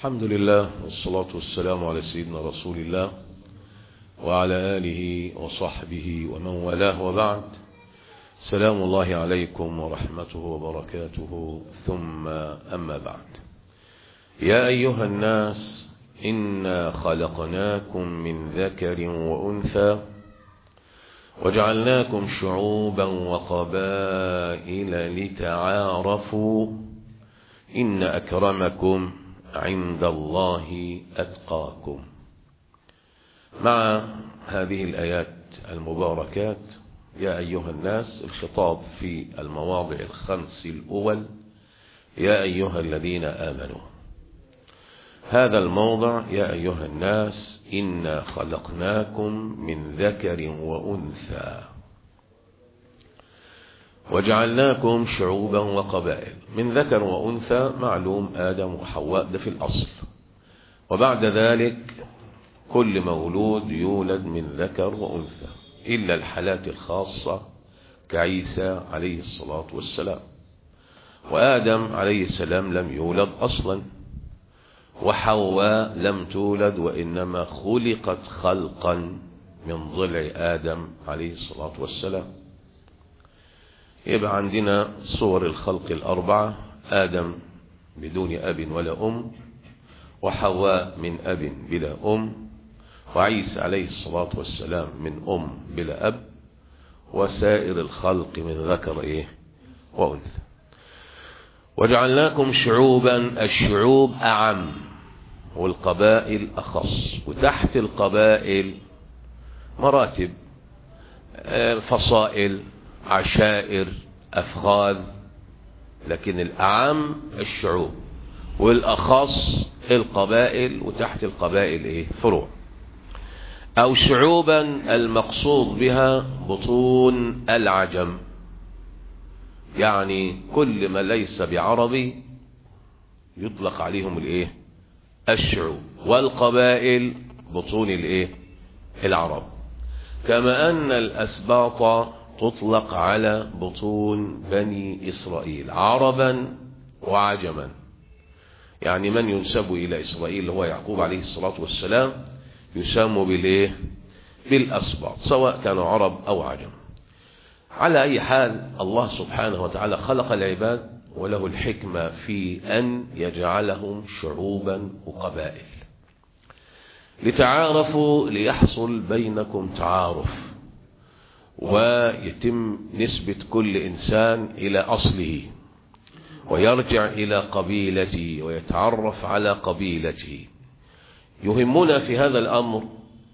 الحمد لله والصلاة والسلام على سيدنا رسول الله وعلى آله وصحبه ومن والاه وبعد سلام الله عليكم ورحمته وبركاته ثم أما بعد يا أيها الناس إنا خلقناكم من ذكر وأنثى وجعلناكم شعوبا وقبائل لتعارفوا إن أكرمكم عند الله أتقاكم مع هذه الآيات المباركات يا أيها الناس الخطاب في المواضع الخمس الأول يا أيها الذين آمنوا هذا الموضع يا أيها الناس إنا خلقناكم من ذكر وأنثى وجعلناكم شعوبا وقبائل من ذكر وأنثى معلوم آدم وحواء ده في الأصل وبعد ذلك كل مولود يولد من ذكر وأنثى إلا الحالات الخاصة كعيسى عليه الصلاة والسلام وآدم عليه السلام لم يولد أصلا وحواء لم تولد وإنما خلقت خلقا من ضلع آدم عليه الصلاة والسلام يبقى عندنا صور الخلق الأربعة آدم بدون أب ولا أم وحواء من أب بلا أم وعيسى عليه الصلاة والسلام من أم بلا أب وسائر الخلق من ذكر إيه وأنثى وجعلناكم شعوبا الشعوب أعم والقبائل أخص وتحت القبائل مراتب فصائل عشائر أفخاذ لكن الأعم الشعوب والأخص القبائل وتحت القبائل إيه فروع أو شعوبا المقصود بها بطون العجم يعني كل ما ليس بعربي يطلق عليهم الايه الشعوب والقبائل بطون الايه العرب كما ان الاسباط تطلق على بطون بني اسرائيل عربا وعجما يعني من ينسب الى اسرائيل هو يعقوب عليه الصلاه والسلام يسمى بالايه بالاسباط سواء كانوا عرب او عجم على أي حال الله سبحانه وتعالى خلق العباد وله الحكمة في أن يجعلهم شعوبا وقبائل لتعارفوا ليحصل بينكم تعارف ويتم نسبة كل إنسان إلى أصله ويرجع إلى قبيلته ويتعرف على قبيلته يهمنا في هذا الأمر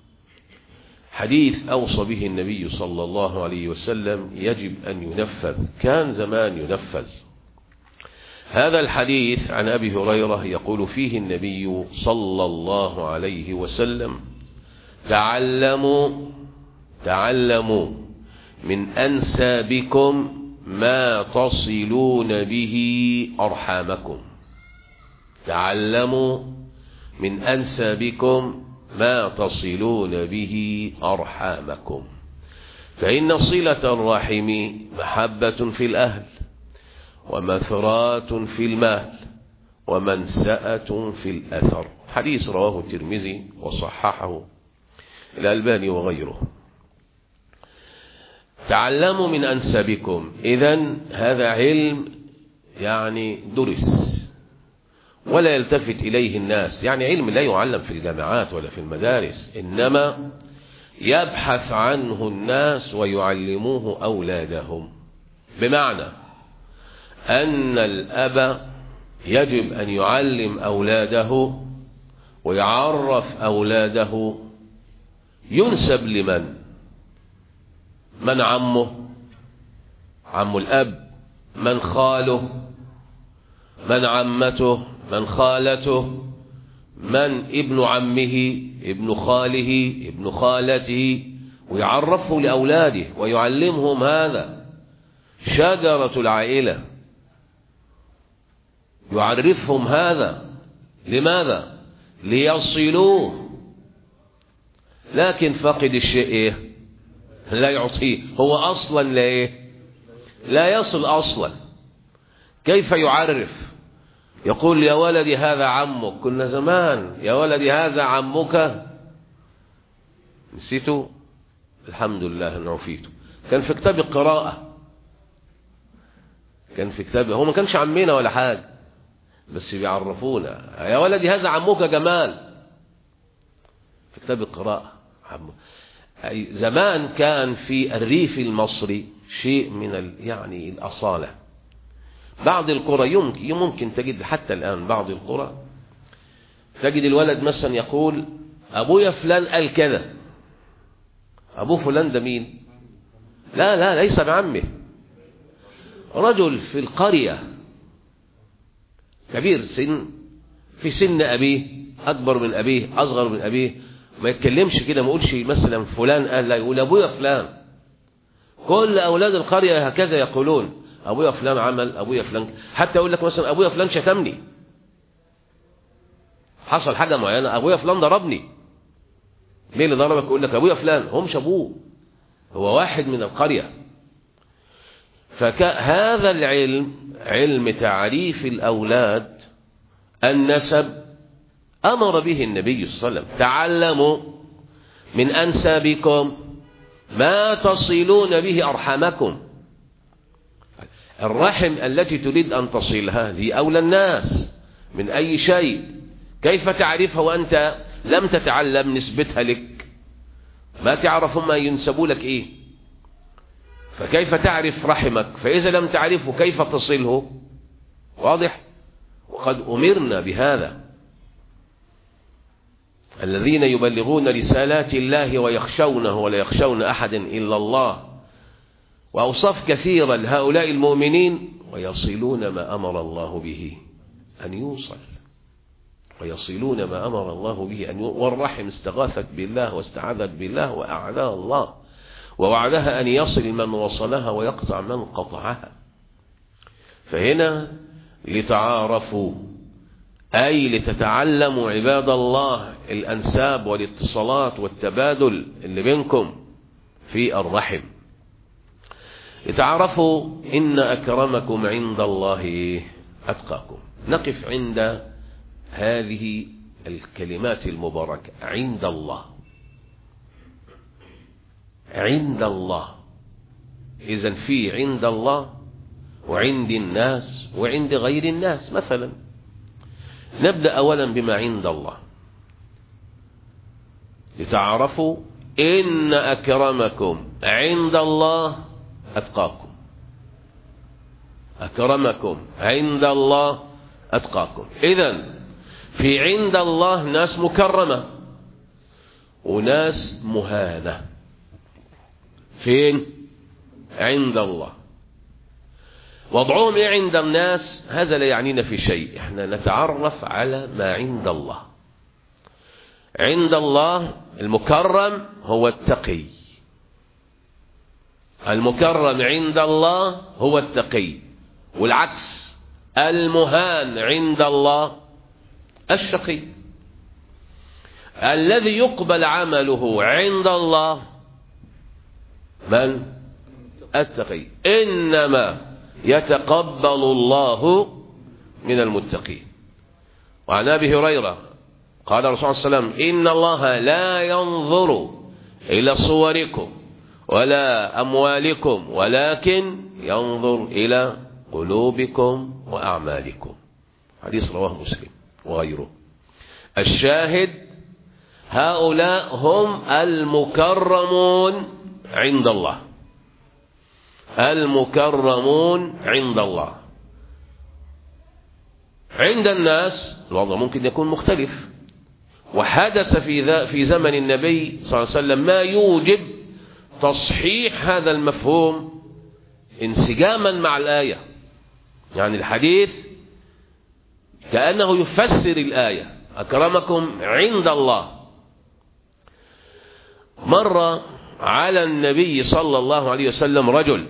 حديث أوصى به النبي صلى الله عليه وسلم يجب أن ينفذ كان زمان ينفذ هذا الحديث عن أبي هريرة يقول فيه النبي صلى الله عليه وسلم تعلموا تعلموا من أنسابكم ما تصلون به أرحامكم تعلموا من أنسابكم ما تصلون به أرحامكم فإن صلة الرحم محبة في الأهل ومثرات في المال ومنسأة في الأثر حديث رواه الترمذي وصححه الألباني وغيره تعلموا من أنسبكم إذا هذا علم يعني درس ولا يلتفت إليه الناس يعني علم لا يعلم في الجامعات ولا في المدارس إنما يبحث عنه الناس ويعلموه أولادهم بمعنى أن الأب يجب أن يعلم أولاده ويعرف أولاده ينسب لمن من عمه عم الأب من خاله من عمته من خالته من ابن عمه ابن خاله ابن خالته ويعرفه لأولاده ويعلمهم هذا شجرة العائلة يعرفهم هذا لماذا ليصلوه لكن فقد الشيء ايه لا يعطيه هو اصلا لا ايه لا يصل اصلا كيف يعرف يقول يا ولدي هذا عمك كنا زمان يا ولدي هذا عمك نسيته الحمد لله ان عفيته كان في كتاب القراءة كان في كتاب هو ما كانش عمنا ولا حاجة بس بيعرفونا يا ولدي هذا عمك جمال في كتاب القراءة عم أي زمان كان في الريف المصري شيء من ال يعني الأصالة بعض القرى يمكن ممكن تجد حتى الآن بعض القرى تجد الولد مثلا يقول أبويا فلان قال كذا أبو فلان ده مين لا لا ليس بعمه رجل في القرية كبير سن في سن أبيه أكبر من أبيه أصغر من أبيه ما يتكلمش كده ما يقولش مثلا فلان قال لا يقول أبويا فلان كل أولاد القرية هكذا يقولون أبويا فلان عمل أبويا فلان حتى يقول لك مثلا أبويا فلان شتمني حصل حاجة معينة أبويا فلان ضربني مين اللي ضربك يقول لك أبويا فلان هم أبوه هو واحد من القرية فهذا العلم علم تعريف الأولاد النسب أمر به النبي صلى الله عليه وسلم تعلموا من أنسابكم ما تصلون به أرحامكم الرحم التي تريد أن تصلها هي أولى الناس من أي شيء كيف تعرفها وأنت لم تتعلم نسبتها لك ما تعرف ما ينسبوا لك إيه فكيف تعرف رحمك فإذا لم تعرفه كيف تصله واضح وقد أمرنا بهذا الذين يبلغون رسالات الله ويخشونه ولا يخشون أحدا إلا الله وأوصاف كثيرة لهؤلاء المؤمنين ويصلون ما أمر الله به أن يوصل ويصلون ما أمر الله به أن يوصل والرحم استغاثت بالله واستعاذت بالله وأعداها الله ووعدها أن يصل من وصلها ويقطع من قطعها فهنا لتعارفوا أي لتتعلموا عباد الله الأنساب والاتصالات والتبادل اللي بينكم في الرحم لتعرفوا إن أكرمكم عند الله أتقاكم نقف عند هذه الكلمات المباركة عند الله عند الله إذا في عند الله وعند الناس وعند غير الناس مثلا نبدأ أولا بما عند الله لتعرفوا إن أكرمكم عند الله أتقاكم أكرمكم عند الله أتقاكم إذا في عند الله ناس مكرمة وناس مهانة فين عند الله وضعهم ايه عند الناس هذا لا يعنينا في شيء احنا نتعرف على ما عند الله عند الله المكرم هو التقي المكرم عند الله هو التقي والعكس المهان عند الله الشقي الذي يقبل عمله عند الله من التقي إنما يتقبل الله من المتقين وعن أبي هريرة قال الرسول صلى الله عليه وسلم إن الله لا ينظر إلى صوركم ولا أموالكم ولكن ينظر إلى قلوبكم وأعمالكم حديث رواه مسلم وغيره الشاهد هؤلاء هم المكرمون عند الله المكرمون عند الله عند الناس الوضع ممكن يكون مختلف وحدث في في زمن النبي صلى الله عليه وسلم ما يوجب تصحيح هذا المفهوم انسجاما مع الآية يعني الحديث كأنه يفسر الآية أكرمكم عند الله مر على النبي صلى الله عليه وسلم رجل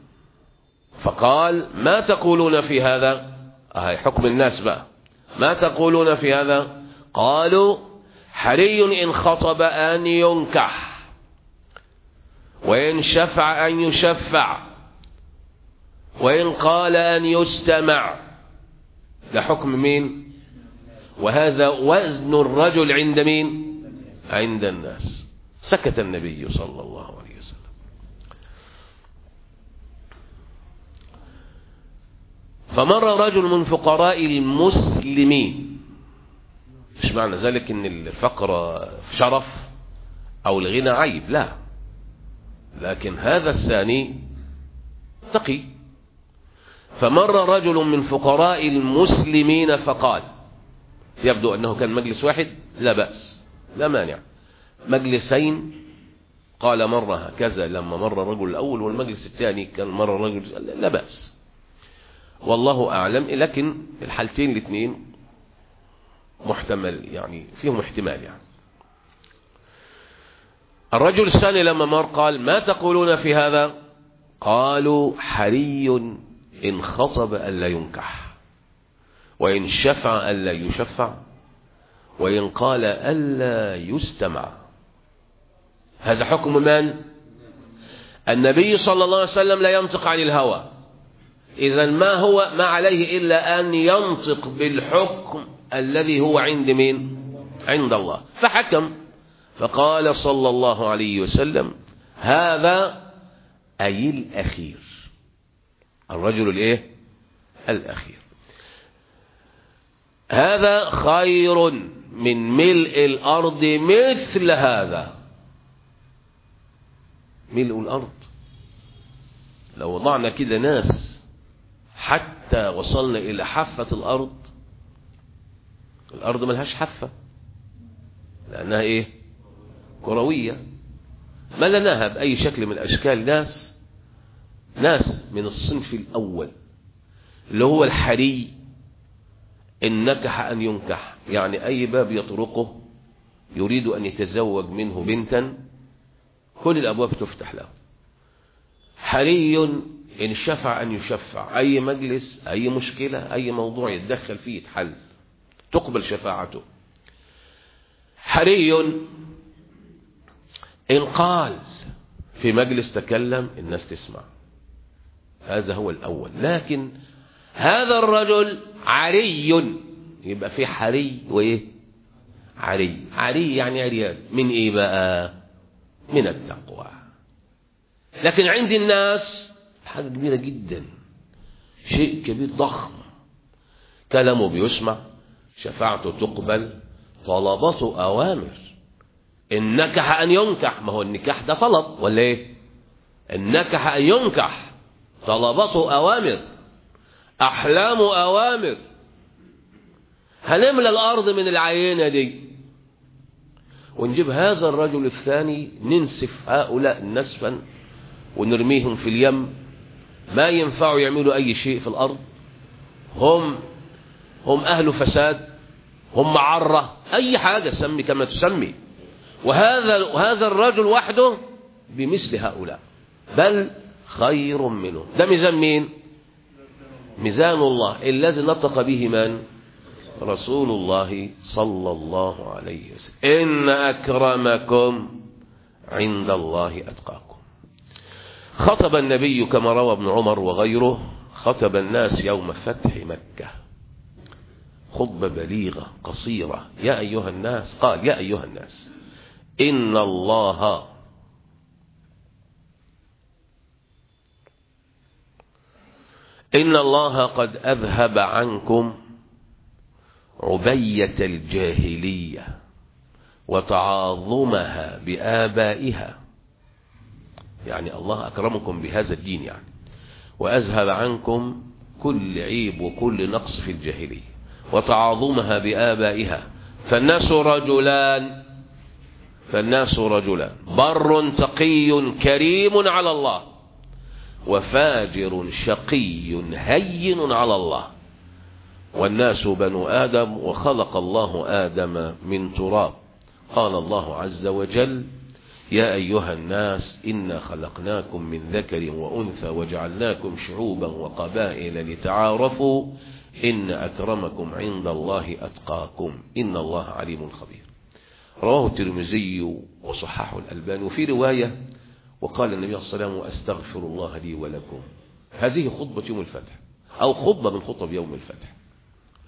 فقال ما تقولون في هذا هاي حكم الناس بقى ما تقولون في هذا قالوا حري إن خطب أن ينكح وإن شفع أن يشفع وإن قال أن يستمع ده حكم مين وهذا وزن الرجل عند مين عند الناس سكت النبي صلى الله عليه وسلم فمر رجل من فقراء المسلمين مش معنى ذلك ان الفقر شرف او الغنى عيب لا لكن هذا الثاني تقي فمر رجل من فقراء المسلمين فقال يبدو أنه كان مجلس واحد لا بأس لا مانع مجلسين قال مرة هكذا لما مر الرجل الأول والمجلس الثاني كان مر الرجل لا بأس والله أعلم لكن الحالتين الاثنين محتمل يعني فيهم احتمال يعني الرجل الثاني لما مر قال ما تقولون في هذا قالوا حري إن خطب ألا ينكح وإن شفع ألا يشفع وإن قال ألا يستمع هذا حكم من النبي صلى الله عليه وسلم لا ينطق عن الهوى إذا ما هو ما عليه إلا أن ينطق بالحكم الذي هو عند مين عند الله فحكم فقال صلى الله عليه وسلم هذا أي الأخير الرجل الايه الأخير هذا خير من ملء الأرض مثل هذا ملء الأرض لو وضعنا كده ناس حتى وصلنا إلى حافة الأرض الأرض ملهاش حافة لأنها إيه كروية ملناها بأي شكل من الأشكال ناس ناس من الصنف الأول اللي هو الحري إن نكح أن ينكح يعني أي باب يطرقه يريد أن يتزوج منه بنتا كل الأبواب تفتح له حري إن شفع أن يشفع أي مجلس أي مشكلة أي موضوع يتدخل فيه يتحل تقبل شفاعته حري إن قال في مجلس تكلم الناس تسمع هذا هو الأول لكن هذا الرجل عري يبقى في حري وإيه عري عري يعني عريان من إيه بقى من التقوى لكن عند الناس حاجة كبيرة جدا شيء كبير ضخم كلامه بيسمع شفاعته تقبل طلبته أوامر إن نكح أن ينكح ما هو النكاح ده طلب ولا إيه إن نكح أن ينكح طلبته أوامر أحلام أوامر هنملى الأرض من العينة دي ونجيب هذا الرجل الثاني ننسف هؤلاء نسفا ونرميهم في اليم ما ينفعوا يعملوا أي شيء في الأرض هم هم أهل فساد هم معرة أي حاجة سمي كما تسمي وهذا وهذا الرجل وحده بمثل هؤلاء بل خير منهم ده ميزان مين ميزان الله الذي نطق به من رسول الله صلى الله عليه وسلم إن أكرمكم عند الله أتقاكم خطب النبي كما روى ابن عمر وغيره خطب الناس يوم فتح مكة خطبة بليغة قصيرة يا أيها الناس قال يا أيها الناس إن الله إن الله قد أذهب عنكم عبية الجاهلية وتعاظمها بآبائها يعني الله أكرمكم بهذا الدين يعني وأذهب عنكم كل عيب وكل نقص في الجاهلية وتعاظمها بآبائها فالناس رجلان فالناس رجلان بر تقي كريم على الله وفاجر شقي هين على الله والناس بنو آدم وخلق الله آدم من تراب قال الله عز وجل يا أيها الناس إنا خلقناكم من ذكر وأنثى وجعلناكم شعوبا وقبائل لتعارفوا إن أكرمكم عند الله أتقاكم إن الله عليم خبير رواه الترمذي وصححه الألباني وفي رواية وقال النبي صلى الله عليه وسلم أستغفر الله لي ولكم هذه خطبة يوم الفتح أو خطبة من خطب يوم الفتح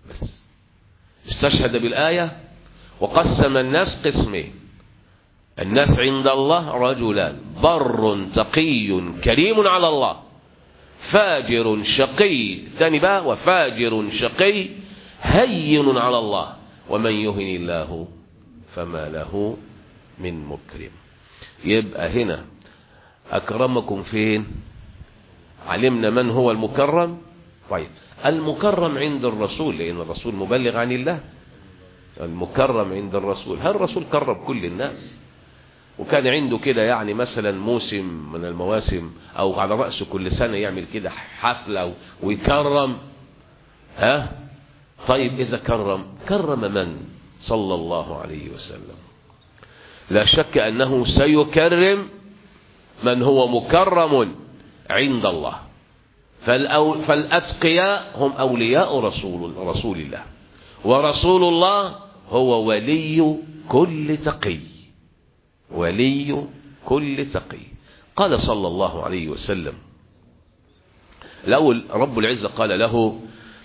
بس استشهد بالآية وقسم الناس قسمين الناس عند الله رجلان بر تقي كريم على الله فاجر شقي ثاني بقى وفاجر شقي هين على الله ومن يهن الله فما له من مكرم يبقى هنا أكرمكم فين علمنا من هو المكرم طيب المكرم عند الرسول لأن الرسول مبلغ عن الله المكرم عند الرسول هل الرسول كرم كل الناس وكان عنده كده يعني مثلا موسم من المواسم او على رأسه كل سنة يعمل كده حفلة ويكرم ها طيب اذا كرم كرم من صلى الله عليه وسلم لا شك انه سيكرم من هو مكرم عند الله فالأو فالأتقياء هم أولياء رسول رسول الله ورسول الله هو ولي كل تقي ولي كل تقي قال صلى الله عليه وسلم الأول رب العزة قال له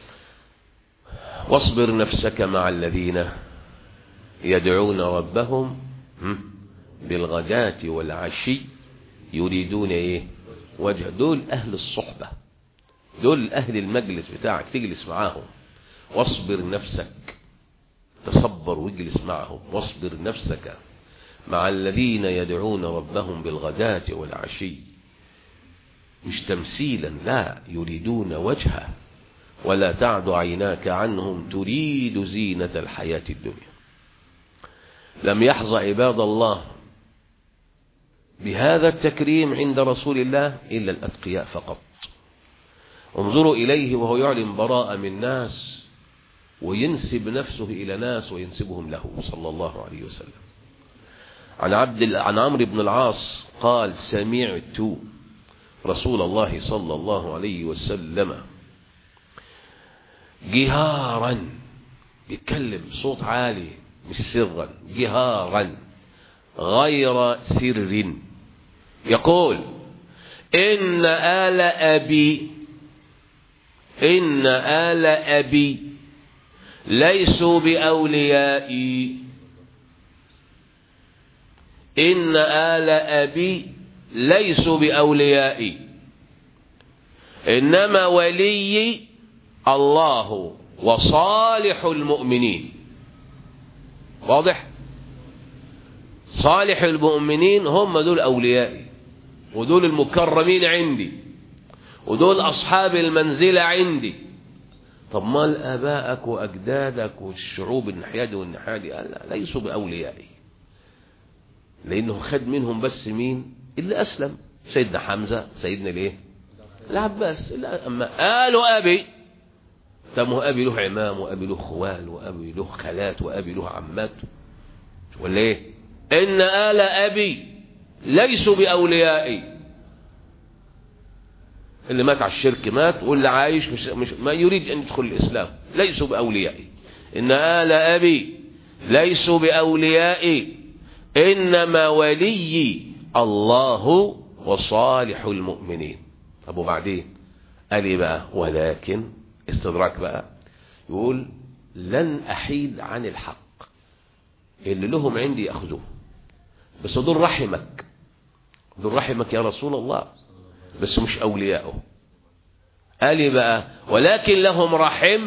واصبر نفسك مع الذين يدعون ربهم بالغداة والعشي يريدون ايه وجه دول اهل الصحبة دول اهل المجلس بتاعك تجلس معاهم واصبر نفسك تصبر واجلس معهم واصبر نفسك مع الذين يدعون ربهم بالغداة والعشي مش تمثيلا لا يريدون وجهه ولا تعد عيناك عنهم تريد زينة الحياة الدنيا لم يحظى عباد الله بهذا التكريم عند رسول الله إلا الأتقياء فقط انظروا إليه وهو يعلن براءة من ناس وينسب نفسه إلى ناس وينسبهم له صلى الله عليه وسلم عن عبد عن عمرو بن العاص قال سمعت رسول الله صلى الله عليه وسلم جهارا بيتكلم صوت عالي مش سرا جهارا غير سر يقول إن آل أبي إن آل أبي ليسوا بأوليائي إن آل أبي ليسوا بأوليائي إنما ولي الله وصالح المؤمنين واضح صالح المؤمنين هم دول أوليائي ودول المكرمين عندي ودول أصحاب المنزلة عندي طب ما آبائك وأجدادك والشعوب الناحية دي والناحية دي لا ليسوا بأوليائي لأنه خد منهم بس مين اللي أسلم سيدنا حمزة سيدنا ليه العباس لا أما قالوا أبي طب ما هو أبي له عمام وأبي له خوال وأبي له خالات وأبي له عمات ولا إيه إن آل أبي ليسوا بأوليائي اللي مات على الشرك مات واللي عايش مش, مش ما يريد أن يدخل الإسلام ليسوا بأوليائي إن آل أبي ليسوا بأوليائي إنما ولي الله وصالح المؤمنين طب وبعدين قال ايه بقى ولكن استدراك بقى يقول لن أحيد عن الحق اللي لهم عندي يأخذوه بس دول رحمك دول رحمك يا رسول الله بس مش أولياءه قال ايه بقى ولكن لهم رحم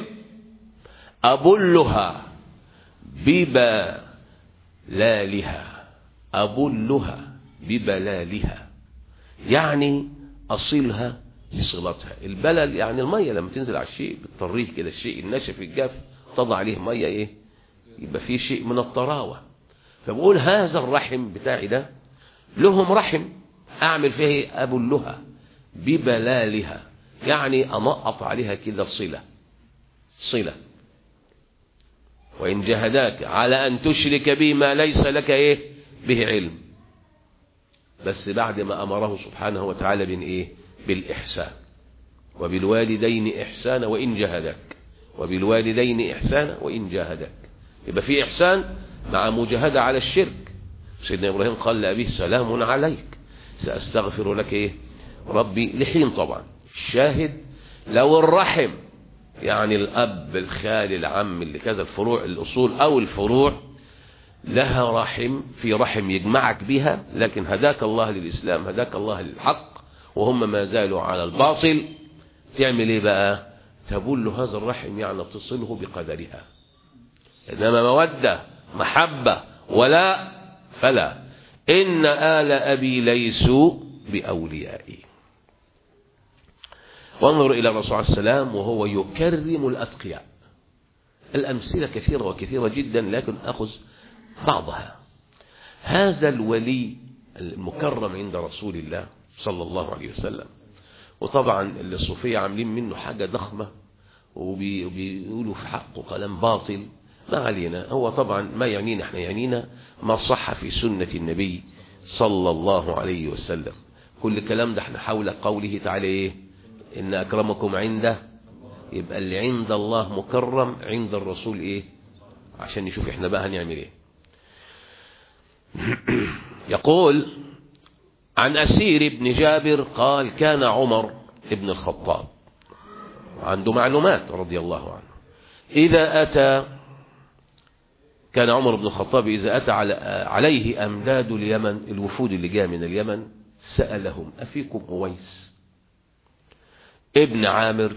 أبلها ببلالها أبلها ببلالها يعني أصلها بصلتها البلل يعني المية لما تنزل على الشيء بتطريه كده الشيء الناشف الجاف تضع عليه مية ايه يبقى فيه شيء من الطراوة فبقول هذا الرحم بتاعي ده لهم رحم اعمل فيها ايه ابلها ببلالها يعني انقط عليها كده صلة صلة وإن جهداك على أن تشرك بي ما ليس لك إيه به علم بس بعد ما أمره سبحانه وتعالى بين إيه بالإحسان وبالوالدين إحسانا وإن جهدك وبالوالدين إحسانا وإن جاهدك يبقى في إحسان مع مجاهدة على الشرك سيدنا إبراهيم قال لأبيه سلام عليك سأستغفر لك إيه ربي لحين طبعا الشاهد لو الرحم يعني الأب الخال العم اللي كذا الفروع الأصول أو الفروع لها رحم في رحم يجمعك بها لكن هداك الله للإسلام هداك الله للحق وهم ما زالوا على الباطل تعمل ايه بقى تبل هذا الرحم يعني تصله بقدرها إنما مودة محبة ولا فلا إن آل أبي ليسوا بأوليائي وانظر إلى الرسول عليه السلام وهو يكرم الأتقياء الأمثلة كثيرة وكثيرة جدا لكن أخذ بعضها هذا الولي المكرم عند رسول الله صلى الله عليه وسلم وطبعا الصوفية عاملين منه حاجة ضخمة وبيقولوا في حقه كلام باطل ما علينا هو طبعا ما يعنينا احنا يعنينا ما صح في سنة النبي صلى الله عليه وسلم كل كلام ده احنا حول قوله تعالى ايه ان اكرمكم عنده يبقى اللي عند الله مكرم عند الرسول ايه عشان نشوف احنا بقى هنعمل ايه يقول عن أسير بن جابر قال كان عمر ابن الخطاب عنده معلومات رضي الله عنه إذا أتى كان عمر بن الخطاب إذا أتى على عليه أمداد اليمن الوفود اللي جاء من اليمن سألهم أفيكم أويس ابن عامر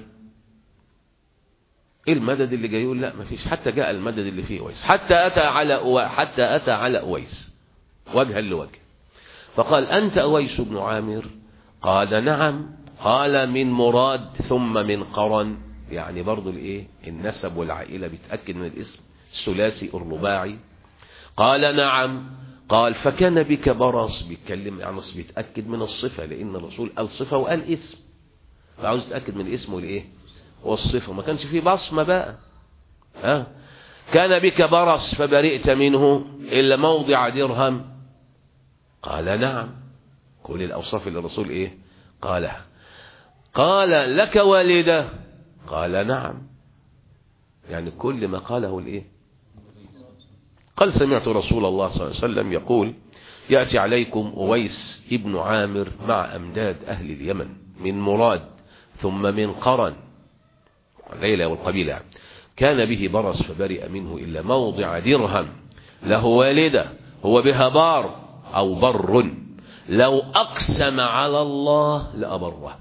ايه المدد اللي جاي يقول لا ما فيش حتى جاء المدد اللي فيه أويس حتى أتى على أو... حتى أتى على أويس وجها لوجه فقال أنت أويس بن عامر قال نعم قال من مراد ثم من قرن يعني برضو الايه النسب والعائلة بيتأكد من الاسم الثلاثي الرباعي قال نعم قال فكان بك برص بيتكلم يعني بيتأكد من الصفة لأن الرسول قال صفة وقال اسم فعاوز يتأكد من الاسم والايه والصفة ما كانش فيه بصمة بقى ها كان بك برص فبرئت منه إلا موضع درهم قال نعم كل الأوصاف اللي الرسول إيه قالها قال لك والدة قال نعم يعني كل ما قاله الإيه قال سمعت رسول الله صلى الله عليه وسلم يقول يأتي عليكم أويس ابن عامر مع أمداد أهل اليمن من مراد ثم من قرن الليلة والقبيلة يعني. كان به برص فبرئ منه إلا موضع درهم له والدة هو بها بار أو بر لو أقسم على الله لأبره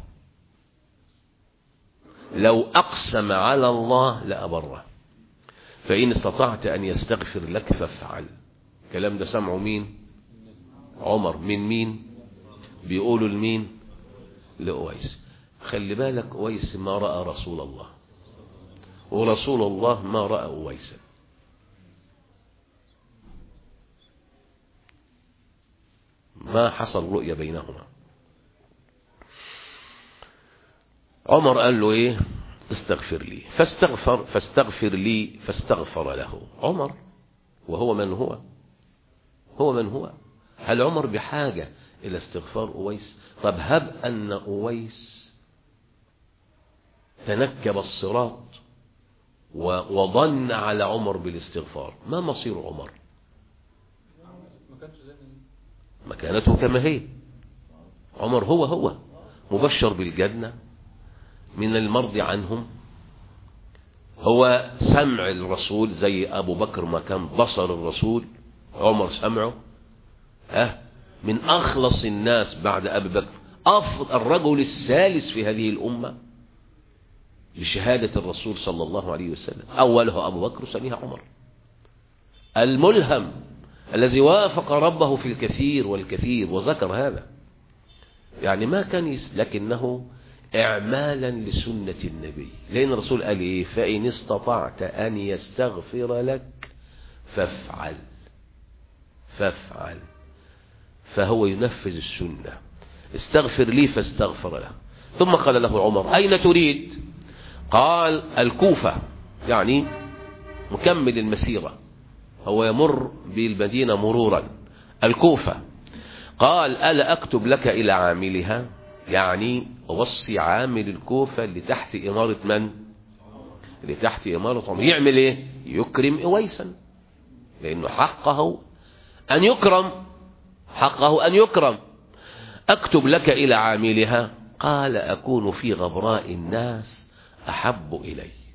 لو أقسم على الله لأبره فإن استطعت أن يستغفر لك فافعل كلام ده سمعه مين عمر من مين بيقولوا لمين لأويس خلي بالك أويس ما رأى رسول الله ورسول الله ما رأى أويسا ما حصل رؤية بينهما عمر قال له ايه استغفر لي فاستغفر فاستغفر لي فاستغفر له عمر وهو من هو هو من هو هل عمر بحاجة إلى استغفار أويس طب هب أن أويس تنكب الصراط وظن على عمر بالاستغفار ما مصير عمر مكانته كما هي عمر هو هو مبشر بالجنة من المرضي عنهم هو سمع الرسول زي أبو بكر ما كان بصر الرسول عمر سمعه ها من أخلص الناس بعد أبي بكر أفضل الرجل الثالث في هذه الأمة بشهادة الرسول صلى الله عليه وسلم أوله أبو بكر ثانيها عمر الملهم الذي وافق ربه في الكثير والكثير وذكر هذا يعني ما كان يس... لكنه إعمالا لسنة النبي لأن الرسول قال إيه فإن استطعت أن يستغفر لك فافعل فافعل فهو ينفذ السنة استغفر لي فاستغفر له ثم قال له عمر أين تريد قال الكوفة يعني مكمل المسيرة هو يمر بالمدينة مرورا الكوفة قال ألا أكتب لك إلى عاملها يعني أوصي عامل الكوفة اللي تحت إمارة من اللي تحت إمارة عمر يعمل إيه يكرم إويسا لأنه حقه أن يكرم حقه أن يكرم أكتب لك إلى عاملها قال أكون في غبراء الناس أحب إلي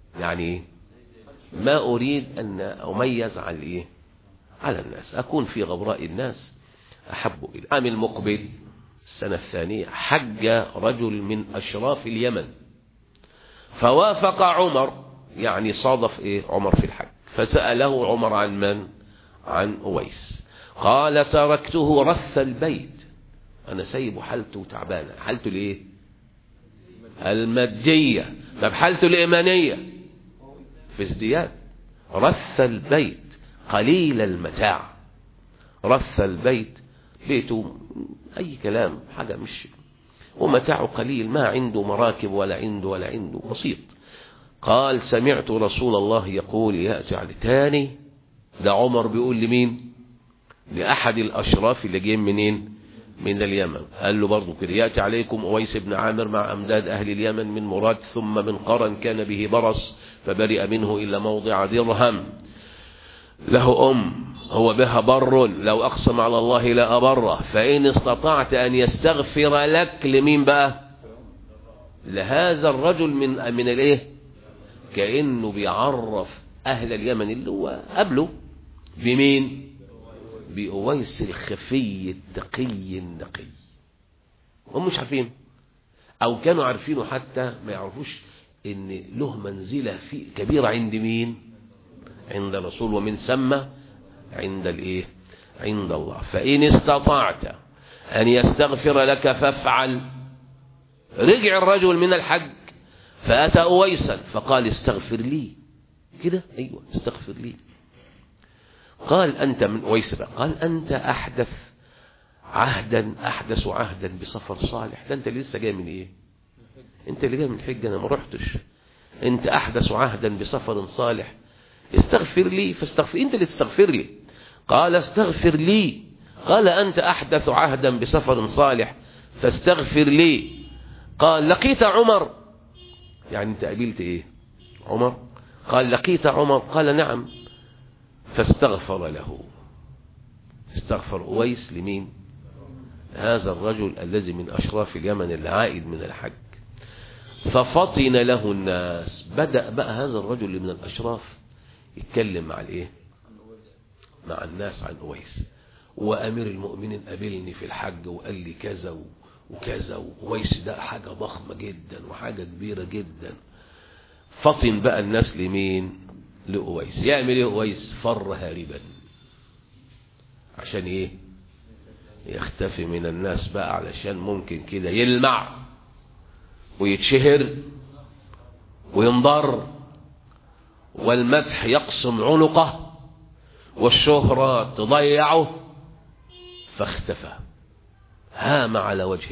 يعني ايه ما اريد ان اميز على ايه على الناس اكون في غبراء الناس احب الى العام المقبل السنة الثانية حج رجل من اشراف اليمن فوافق عمر يعني صادف ايه عمر في الحج فسأله عمر عن من عن اويس قال تركته رث البيت انا سايبه حالته تعبانه حالته الايه الماديه طب حالته الايمانيه في ازدياد رث البيت قليل المتاع رث البيت بيته اي كلام حاجه مش ومتاعه قليل ما عنده مراكب ولا عنده ولا عنده بسيط قال سمعت رسول الله يقول يأتي على تاني ده عمر بيقول لمين لأحد الأشراف اللي جايين منين من اليمن قال له برضه كده يأتي عليكم أويس بن عامر مع أمداد أهل اليمن من مراد ثم من قرن كان به برص فبرئ منه إلا موضع درهم له أم هو بها بر لو أقسم على الله لا أبره فإن استطعت أن يستغفر لك لمين بقى لهذا الرجل من من الايه كأنه بيعرف أهل اليمن اللي هو قبله بمين بأويس الخفي التقي النقي هم مش عارفين أو كانوا عارفينه حتى ما يعرفوش إن له منزلة في كبيرة عند مين عند الرسول ومن ثم عند الإيه عند الله فإن استطعت أن يستغفر لك فافعل رجع الرجل من الحج فأتى أويسا فقال استغفر لي كده أيوة استغفر لي قال أنت من أويس بقى قال أنت أحدث عهدا أحدث عهدا بسفر صالح ده أنت اللي لسه جاي من إيه أنت اللي جاي من الحج أنا ما رحتش أنت أحدث عهدا بسفر صالح استغفر لي فاستغفر أنت اللي تستغفر لي قال استغفر لي قال أنت أحدث عهدا بسفر صالح فاستغفر لي قال لقيت عمر يعني انت قابلت ايه عمر قال لقيت عمر قال نعم فاستغفر له استغفر أويس لمين هذا الرجل الذي من أشراف اليمن العائد من الحج ففطن له الناس بدأ بقى هذا الرجل اللي من الأشراف يتكلم مع الايه مع الناس عن أويس وأمير المؤمنين قابلني في الحج وقال لي كذا وكذا وويس ده حاجة ضخمة جدا وحاجة كبيرة جدا فطن بقى الناس لمين لأويس يعمل ايه أويس فر هاربا عشان ايه يختفي من الناس بقى علشان ممكن كده يلمع ويتشهر وينضر والمدح يقسم عنقه والشهرة تضيعه فاختفى هام على وجهه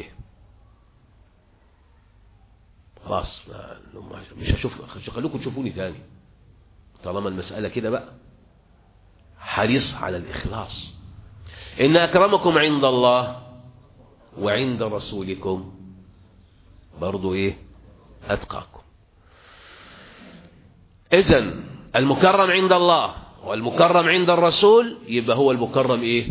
خلاص مش هشوف مش هخليكم تشوفوني تاني طالما المسألة كده بقى حريص على الإخلاص إن أكرمكم عند الله وعند رسولكم برضو إيه أتقاكم إذن المكرم عند الله والمكرم عند الرسول يبقى هو المكرم إيه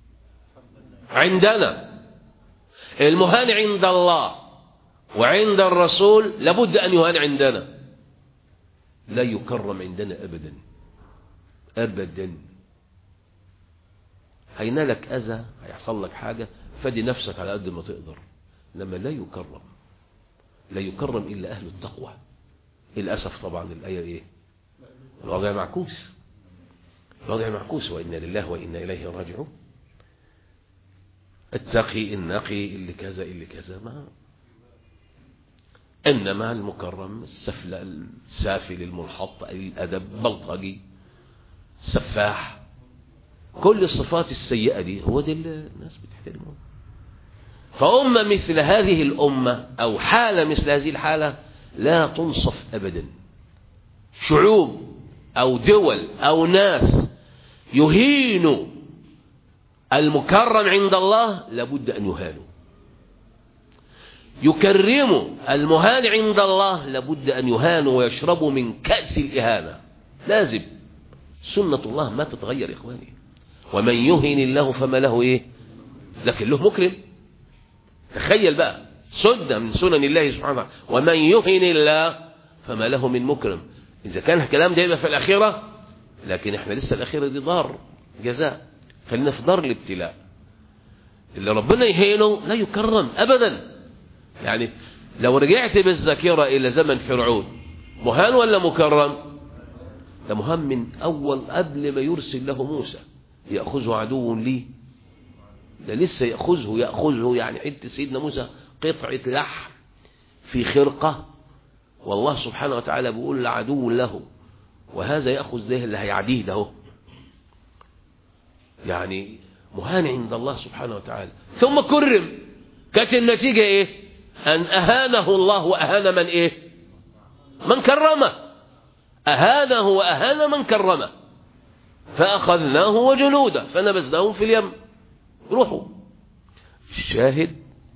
عندنا المهان عند الله وعند الرسول لابد أن يهان عندنا لا يكرم عندنا أبدا أبدا هينالك أذى هيحصل لك حاجة فدي نفسك على قد ما تقدر لما لا يكرم لا يكرم إلا أهل التقوى للأسف طبعا الآية إيه الوضع معكوس الوضع معكوس وإنا لله وإنا إليه راجعون التقي النقي اللي كذا اللي كذا ما إنما المكرم السفل السافل المنحط الأدب بلطجي سفاح كل الصفات السيئة دي هو دي اللي الناس بتحترمه فأمة مثل هذه الأمة أو حالة مثل هذه الحالة لا تنصف أبدا شعوب أو دول أو ناس يهينوا المكرم عند الله لابد أن يهانوا يكرموا المهان عند الله لابد أن يهانوا ويشربوا من كأس الإهانة لازم سنة الله ما تتغير إخواني ومن يهن الله فما له إيه لكن له مكرم تخيل بقى سنة من سنن الله سبحانه وتعالى ومن يهن الله فما له من مكرم إذا كان الكلام ده يبقى في الأخيرة لكن احنا لسه الأخيرة دي دار جزاء خلينا في دار الابتلاء اللي ربنا يهينه لا يكرم أبدا يعني لو رجعت بالذاكرة إلى زمن فرعون مهان ولا مكرم ده مهان من أول قبل ما يرسل له موسى يأخذه عدو لي ده لسه يأخذه يأخذه يعني حتة سيدنا موسى قطعة لحم في خرقة والله سبحانه وتعالى بيقول لعدو له وهذا يأخذ ده اللي هيعديه ده يعني مهان عند الله سبحانه وتعالى ثم كرم كانت النتيجة ايه ان اهانه الله واهان من ايه من كرمه اهانه واهان من كرمه فاخذناه وجنوده فنبذناهم في اليم روحوا الشاهد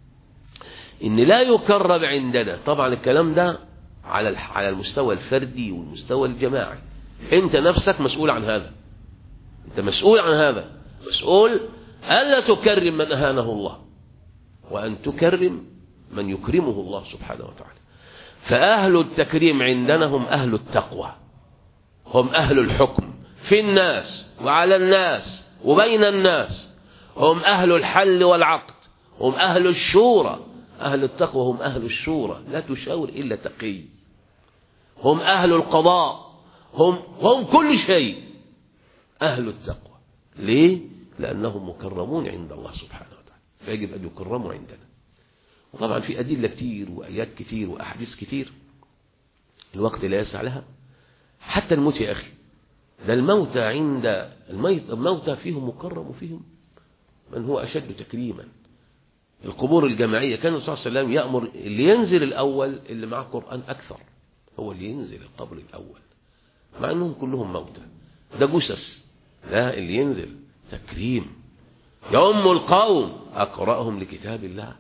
ان لا يكرم عندنا طبعا الكلام ده على على المستوى الفردي والمستوى الجماعي انت نفسك مسؤول عن هذا انت مسؤول عن هذا مسؤول ألا تكرم من أهانه الله وأن تكرم من يكرمه الله سبحانه وتعالى فأهل التكريم عندنا هم أهل التقوى هم أهل الحكم في الناس وعلى الناس وبين الناس هم أهل الحل والعقد هم أهل الشورى أهل التقوى هم أهل الشورى لا تشاور إلا تقي هم أهل القضاء هم, هم كل شيء أهل التقوى ليه؟ لأنهم مكرمون عند الله سبحانه وتعالى فيجب أن يكرموا عندنا وطبعا في أدلة كتير وآيات كتير وأحاديث كتير الوقت لا يسع لها حتى الموت يا أخي ده الموتى عند الميت الموتى فيهم مكرم وفيهم من هو أشد تكريما القبور الجماعية كان الرسول صلى الله عليه وسلم يأمر اللي ينزل الأول اللي معه قرآن أكثر هو اللي ينزل القبر الأول مع أنهم كلهم موتى ده جثث لا اللي ينزل تكريم يوم القوم أقرأهم لكتاب الله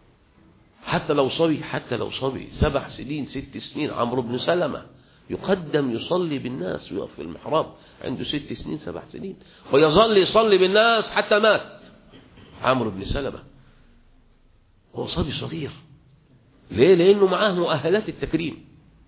حتى لو صبي حتى لو صبي سبع سنين ست سنين عمرو بن سلمة يقدم يصلي بالناس ويقف في المحراب عنده ست سنين سبع سنين ويظل يصلي بالناس حتى مات عمرو بن سلمة هو صبي صغير ليه لأنه معاه مؤهلات التكريم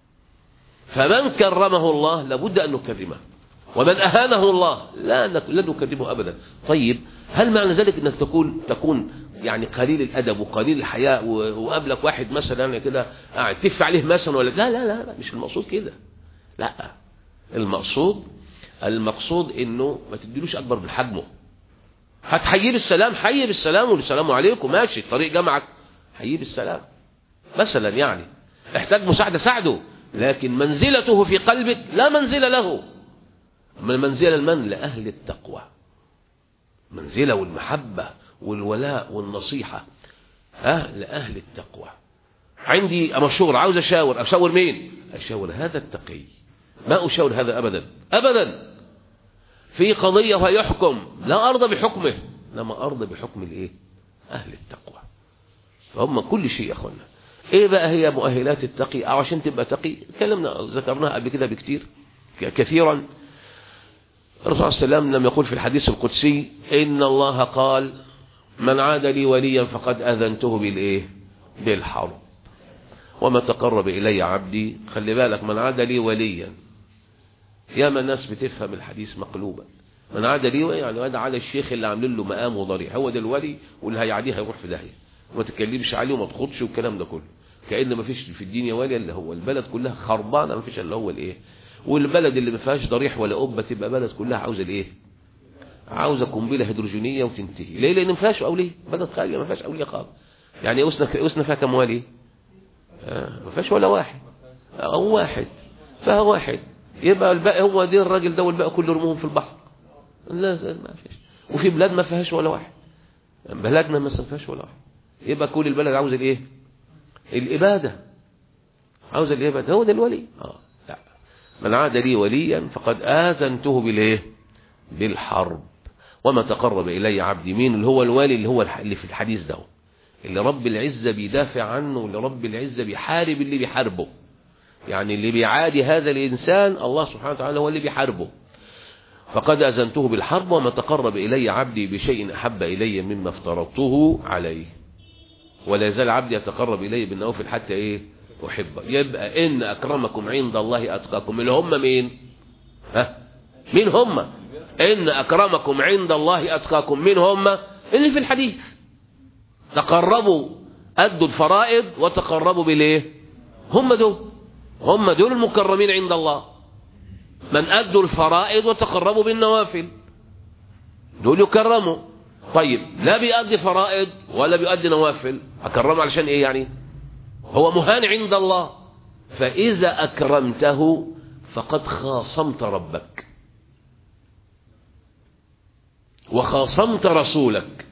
فمن كرمه الله لابد أن نكرمه ومن أهانه الله لا لا نكرمه أبدا طيب هل معنى ذلك أنك تكون تكون يعني قليل الأدب وقليل الحياء وقابلك واحد مثلا يعني كده قاعد تف عليه مثلا ولا لا لا لا, لا مش المقصود كده لا المقصود المقصود انه ما تديلوش اكبر من حجمه هتحييه بالسلام حي بالسلام والسلام عليكم ماشي الطريق جمعك حييه بالسلام مثلا يعني احتاج مساعدة ساعده لكن منزلته في قلبك لا منزل له من منزلة المن لأهل التقوى منزلة والمحبة والولاء والنصيحة ها لأهل التقوى عندي مشهور عاوز أشاور أشاور مين أشاور هذا التقي ما أشاور هذا أبدا أبدا في قضية فيحكم لا أرضى بحكمه لما أرضى بحكم الإيه أهل التقوى فهم كل شيء يا أخوانا إيه بقى هي مؤهلات التقي أو عشان تبقى تقي تكلمنا ذكرناها قبل كده بكتير كثيرا الرسول صلى الله عليه وسلم لم يقول في الحديث القدسي إن الله قال من عاد لي وليا فقد أذنته بالإيه بالحرب وما تقرب إلي عبدي خلي بالك من عاد لي وليا ياما الناس بتفهم الحديث مقلوبا من عاد لي يعني هذا على الشيخ اللي عاملين له مقام وضريح هو ده الولي واللي هيعديه هيروح في داهيه وما تتكلمش عليه وما تخطش والكلام ده كله كأن ما فيش في الدنيا ولي اللي هو البلد كلها خربانه ما فيش الا هو الايه والبلد اللي ما فيهاش ضريح ولا قبه تبقى بلد كلها عاوزه الايه عاوزه قنبله هيدروجينيه وتنتهي ليه لان ما فيهاش اوليه بلد خاليه ما فيهاش اوليه خالص يعني اوسنا اوسنا فيها كم ولي آه ما فيهاش ولا واحد او واحد فيها واحد يبقى الباقي هو دي الراجل ده والباقي كله رموهم في البحر لا ما فيش وفي بلاد ما فيهاش ولا واحد بلدنا ما فيهاش ولا واحد يبقى كل البلد عاوز الايه الاباده عاوز الاباده هو ده الولي اه لا من عاد لي وليا فقد آذنته بالايه بالحرب وما تقرب الي عبدي مين اللي هو الوالي اللي هو اللي في الحديث ده اللي رب العزه بيدافع عنه واللي رب العزه بيحارب اللي بيحاربه يعني اللي بيعادي هذا الإنسان الله سبحانه وتعالى هو اللي بيحاربه فقد أذنته بالحرب وما تقرب إلي عبدي بشيء أحب إلي مما افترضته عليه ولا يزال عبدي يتقرب إلي بالنوافل حتى إيه أحبه يبقى إن أكرمكم عند الله أتقاكم اللي هم مين ها مين هم إن أكرمكم عند الله أتقاكم مين هم اللي في الحديث تقربوا أدوا الفرائض وتقربوا بالإيه هم دول هم دول المكرمين عند الله من أدوا الفرائض وتقربوا بالنوافل دول يكرموا طيب لا بيأدي فرائض ولا بيؤدي نوافل أكرمه علشان إيه يعني هو مهان عند الله فإذا أكرمته فقد خاصمت ربك وخاصمت رسولك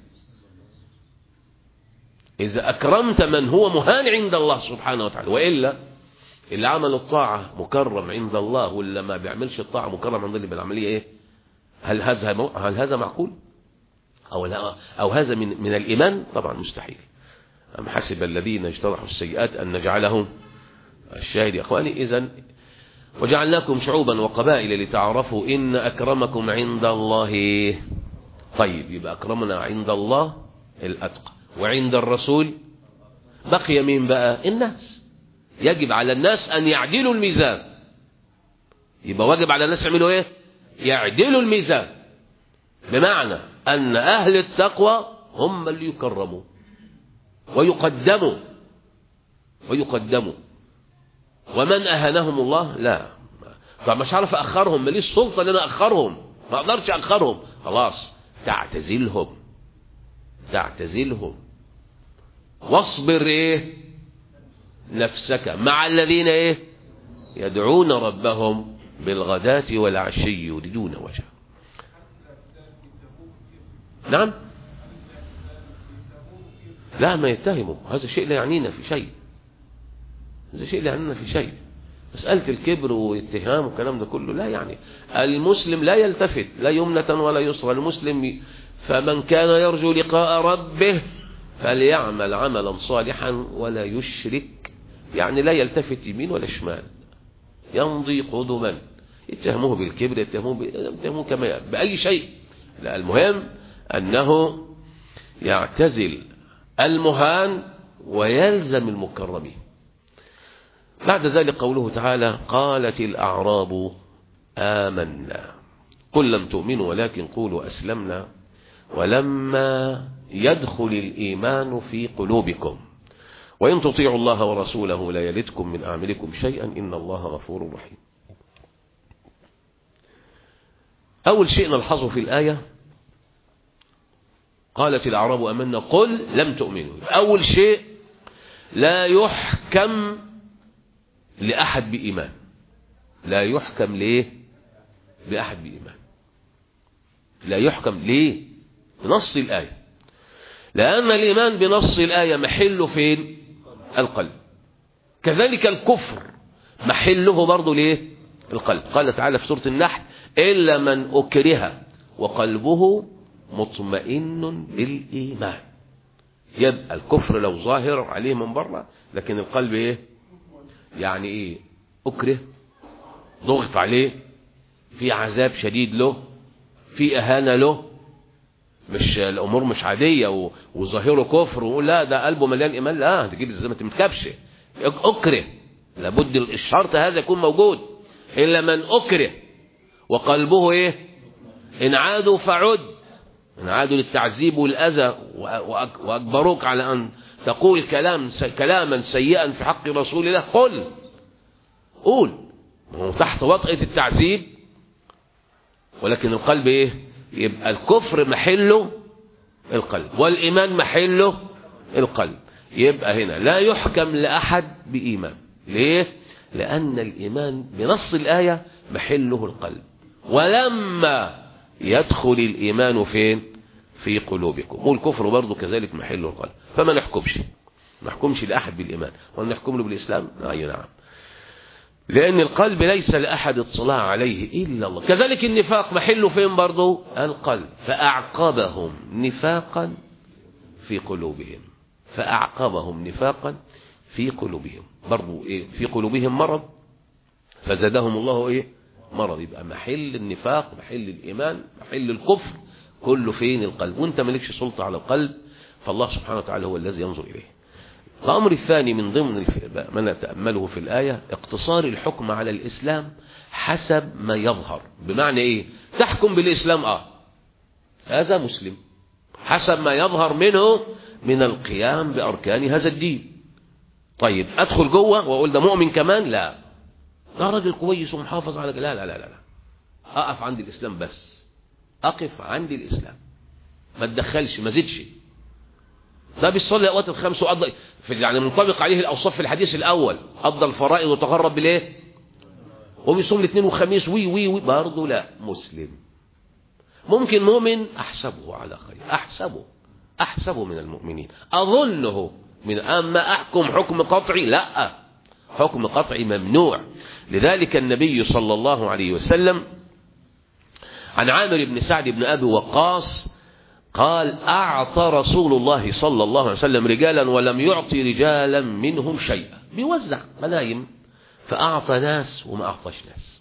إذا أكرمت من هو مهان عند الله سبحانه وتعالى وإلا اللي عمل الطاعة مكرم عند الله واللي ما بيعملش الطاعة مكرم عند الله بالعملية إيه هل هذا هل هذا معقول أو, لا أو هذا من, من الإيمان طبعا مستحيل أم حسب الذين اجترحوا السيئات أن نجعلهم الشاهد يا أخواني إذن وجعلناكم شعوبا وقبائل لتعرفوا إن أكرمكم عند الله طيب يبقى أكرمنا عند الله الأتقى وعند الرسول بقي مين بقى الناس يجب على الناس أن يعدلوا الميزان يبقى واجب على الناس يعملوا إيه يعدلوا الميزان بمعنى أن أهل التقوى هم اللي يكرموا ويقدموا ويقدموا ومن أهانهم الله لا فمش عارف أخرهم ماليش سلطة أن أنا أخرهم ما أقدرش أخرهم خلاص تعتزلهم تعتزلهم واصبر إيه نفسك مع الذين إيه يدعون ربهم بالغداة والعشي يريدون وجهه نعم لا ما يتهموا هذا شيء لا يعنينا في شيء هذا شيء لا يعنينا في شيء مسألة الكبر والاتهام والكلام ده كله لا يعني المسلم لا يلتفت لا يمنة ولا يسرى المسلم فمن كان يرجو لقاء ربه فليعمل عملا صالحا ولا يشرك يعني لا يلتفت يمين ولا شمال يمضي قدما يتهموه بالكبر يتهموه, يتهموه كما بأي شيء لا المهم أنه يعتزل المهان ويلزم المكرمين بعد ذلك قوله تعالى قالت الأعراب آمنا قل لم تؤمنوا ولكن قولوا أسلمنا ولما يدخل الإيمان في قلوبكم وإن تطيعوا الله ورسوله لا يلدكم من أعملكم شيئا إن الله غفور رحيم أول شيء نلحظه في الآية قالت الأعراب أمنا قل لم تؤمنوا أول شيء لا يحكم لأحد بإيمان لا يحكم ليه بأحد بإيمان لا يحكم ليه بنص الآية لأن الإيمان بنص الآية محله فين القلب كذلك الكفر محله برضه ليه القلب قال تعالى في سورة النحل إلا من أكره وقلبه مطمئن بالإيمان يبقى الكفر لو ظاهر عليه من بره لكن القلب ايه يعني ايه اكره ضغط عليه في عذاب شديد له في اهانة له مش الامور مش عادية وظاهره كفر ويقول لا ده قلبه مليان ايمان لا تجيب زي ما تمتكبش اكره لابد الشرط هذا يكون موجود الا من اكره وقلبه ايه ان عادوا فعد إن عادوا للتعذيب والأذى وأجبروك على أن تقول كلام كلاما سيئا في حق رسول الله قل قول هو تحت وطئة التعذيب ولكن القلب ايه يبقى الكفر محله القلب والإيمان محله القلب يبقى هنا لا يحكم لأحد بإيمان ليه لأن الإيمان بنص الآية محله القلب ولما يدخل الإيمان فين في قلوبكم والكفر برضه كذلك محله القلب فما نحكمش ما نحكمش لأحد بالإيمان ولا نحكم له بالإسلام أي نعم لأن القلب ليس لأحد اطلاع عليه إلا الله كذلك النفاق محله فين برضه القلب فأعقبهم نفاقا في قلوبهم فأعقبهم نفاقا في قلوبهم برضه إيه في قلوبهم مرض فزادهم الله إيه مرض يبقى محل النفاق محل الإيمان محل الكفر كله فين القلب وانت مالكش سلطة على القلب فالله سبحانه وتعالى هو الذي ينظر إليه الأمر الثاني من ضمن الف- ما نتأمله في الآية اقتصار الحكم على الإسلام حسب ما يظهر بمعنى إيه تحكم بالإسلام آه هذا مسلم حسب ما يظهر منه من القيام بأركان هذا الدين طيب أدخل جوه وأقول ده مؤمن كمان لا ده راجل كويس ومحافظ على لا لا لا لا لا أقف عند الإسلام بس أقف عند الإسلام ما تدخلش ما زدش ده بيصلي اوقات الخمس وقضى في يعني منطبق عليه الاوصاف في الحديث الاول قضى الفرائض وتقرب بالايه وبيصوم الاثنين والخميس وي وي وي برضه لا مسلم ممكن مؤمن احسبه على خير احسبه احسبه من المؤمنين اظنه من اما احكم حكم قطعي لا حكم قطعي ممنوع لذلك النبي صلى الله عليه وسلم عن عامر بن سعد بن ابي وقاص قال أعطى رسول الله صلى الله عليه وسلم رجالا ولم يعطي رجالا منهم شيئا بيوزع ملايم فأعطى ناس وما أعطاش ناس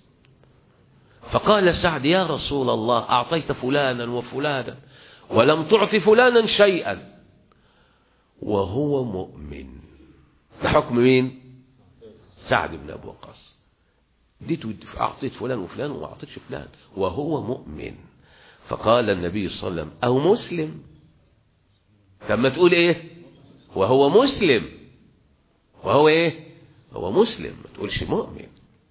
فقال سعد يا رسول الله أعطيت فلانا وفلانا ولم تعطي فلانا شيئا وهو مؤمن ده حكم مين سعد بن أبو وقاص اديت أعطيت فلان وفلان وما أعطيتش فلان وهو مؤمن فقال النبي صلى الله عليه وسلم أو مسلم طب ما تقول إيه وهو مسلم وهو إيه هو مسلم ما تقولش مؤمن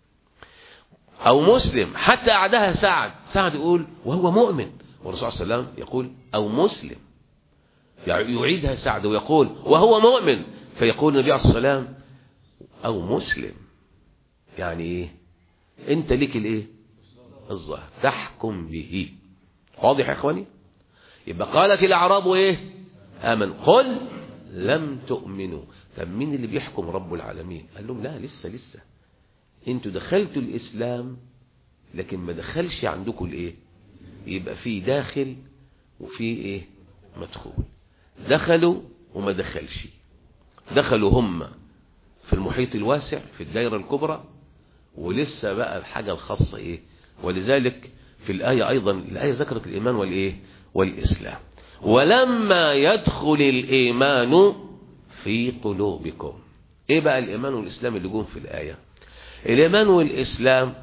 أو مسلم حتى أعدها سعد سعد يقول وهو مؤمن والرسول صلى الله عليه وسلم يقول أو مسلم يعني يعيدها سعد ويقول وهو مؤمن فيقول النبي عليه الصلاة والسلام أو مسلم يعني إيه أنت ليك الإيه الظاهر تحكم به واضح يا اخواني يبقى قالت الاعراب ايه امن قل لم تؤمنوا طب مين اللي بيحكم رب العالمين قال لهم لا لسه لسه انتوا دخلتوا الاسلام لكن ما دخلش عندكم الايه يبقى في داخل وفي ايه مدخول دخلوا وما دخلش دخلوا هم في المحيط الواسع في الدائره الكبرى ولسه بقى الحاجه الخاصه ايه ولذلك في الآية أيضا الآية ذكرت الإيمان والإيه والإسلام ولما يدخل الإيمان في قلوبكم إيه بقى الإيمان والإسلام اللي جون في الآية الإيمان والإسلام